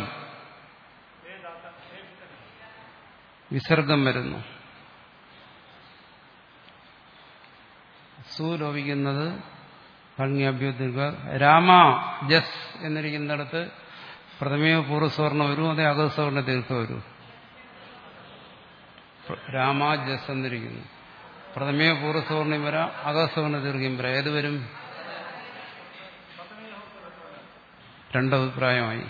വിസർഗം വരുന്നു സു ലോപിക്കുന്നത് ഭംഗ്യാഭ്യോ ദീർഘ രാമ ജസ് എന്നിരിക്കുന്നിടത്ത് പ്രഥമയോ പൂർവ്വസ്വർണ്ണ വരും അതേ അകസ്വർണ്ണ ദീർഘ വരും രാമ ജസ് എന്നിരിക്കുന്നു പ്രഥമയോ പൂർവ്വസ്വർണ്ണം വരാം അകസ്വർണ്ണ ദീർഘം വരാം ഏത് വരും രണ്ടഭിപ്രായമായി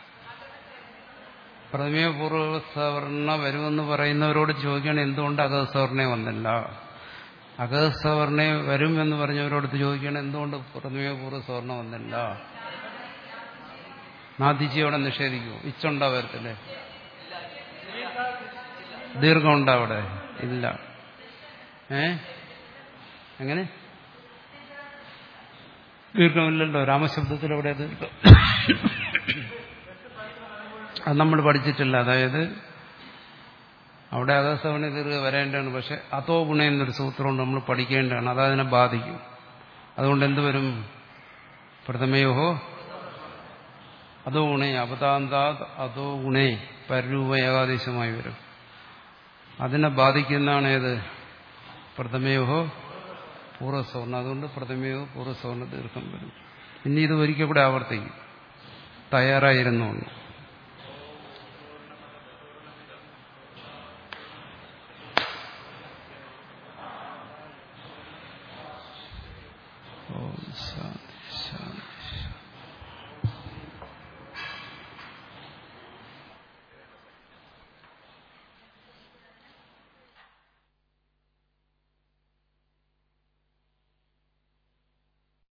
പ്രഥമയോ പൂർവ്വസവർണ വരുമെന്ന് പറയുന്നവരോട് ചോദിക്കണം എന്തുകൊണ്ട് അകസ്വർണ്ണ വന്നില്ല അകസ്വർണ്ണ വരും എന്ന് പറഞ്ഞവരോട് ചോദിക്കണം എന്തുകൊണ്ട് പ്രഥമയോ പൂർവ്വസവർണ വന്നില്ല നാദിജിയോടെ നിഷേധിക്കുമോ ഇച്ചുണ്ടാ വരത്തില്ലേ ദീർഘമുണ്ടോ അവിടെ ഇല്ല ഏ എങ്ങനെ ദീർഘമില്ലല്ലോ രാമശബ്ദത്തിൽ അവിടെ ദീർഘം അത് നമ്മൾ പഠിച്ചിട്ടില്ല അതായത് അവിടെ അകസവണ ദീർഘ വരേണ്ടതാണ് പക്ഷെ അതോ ഗുണ എന്നൊരു സൂത്രമുണ്ട് നമ്മൾ പഠിക്കേണ്ടതാണ് അത് അതിനെ ബാധിക്കും അതുകൊണ്ട് എന്ത് വരും പ്രഥമയോഹോ അതോ ഗുണേ അപതാന്താ അതോ ഗുണേ പരരൂപ ഏകാദേശമായി വരും അതിനെ ബാധിക്കുന്നതാണ് ഏത് പ്രഥമയോഹോ പൂർവ്വസവർണം അതുകൊണ്ട് പ്രഥമയോ പൂർവ്വസവർണ ദീർഘം വരും ഇനി ഇത് ഒരിക്കൽ കൂടെ ആവർത്തിക്കും തയ്യാറായിരുന്നുകൊണ്ട് ഓം ശാന്തി ശാന്തി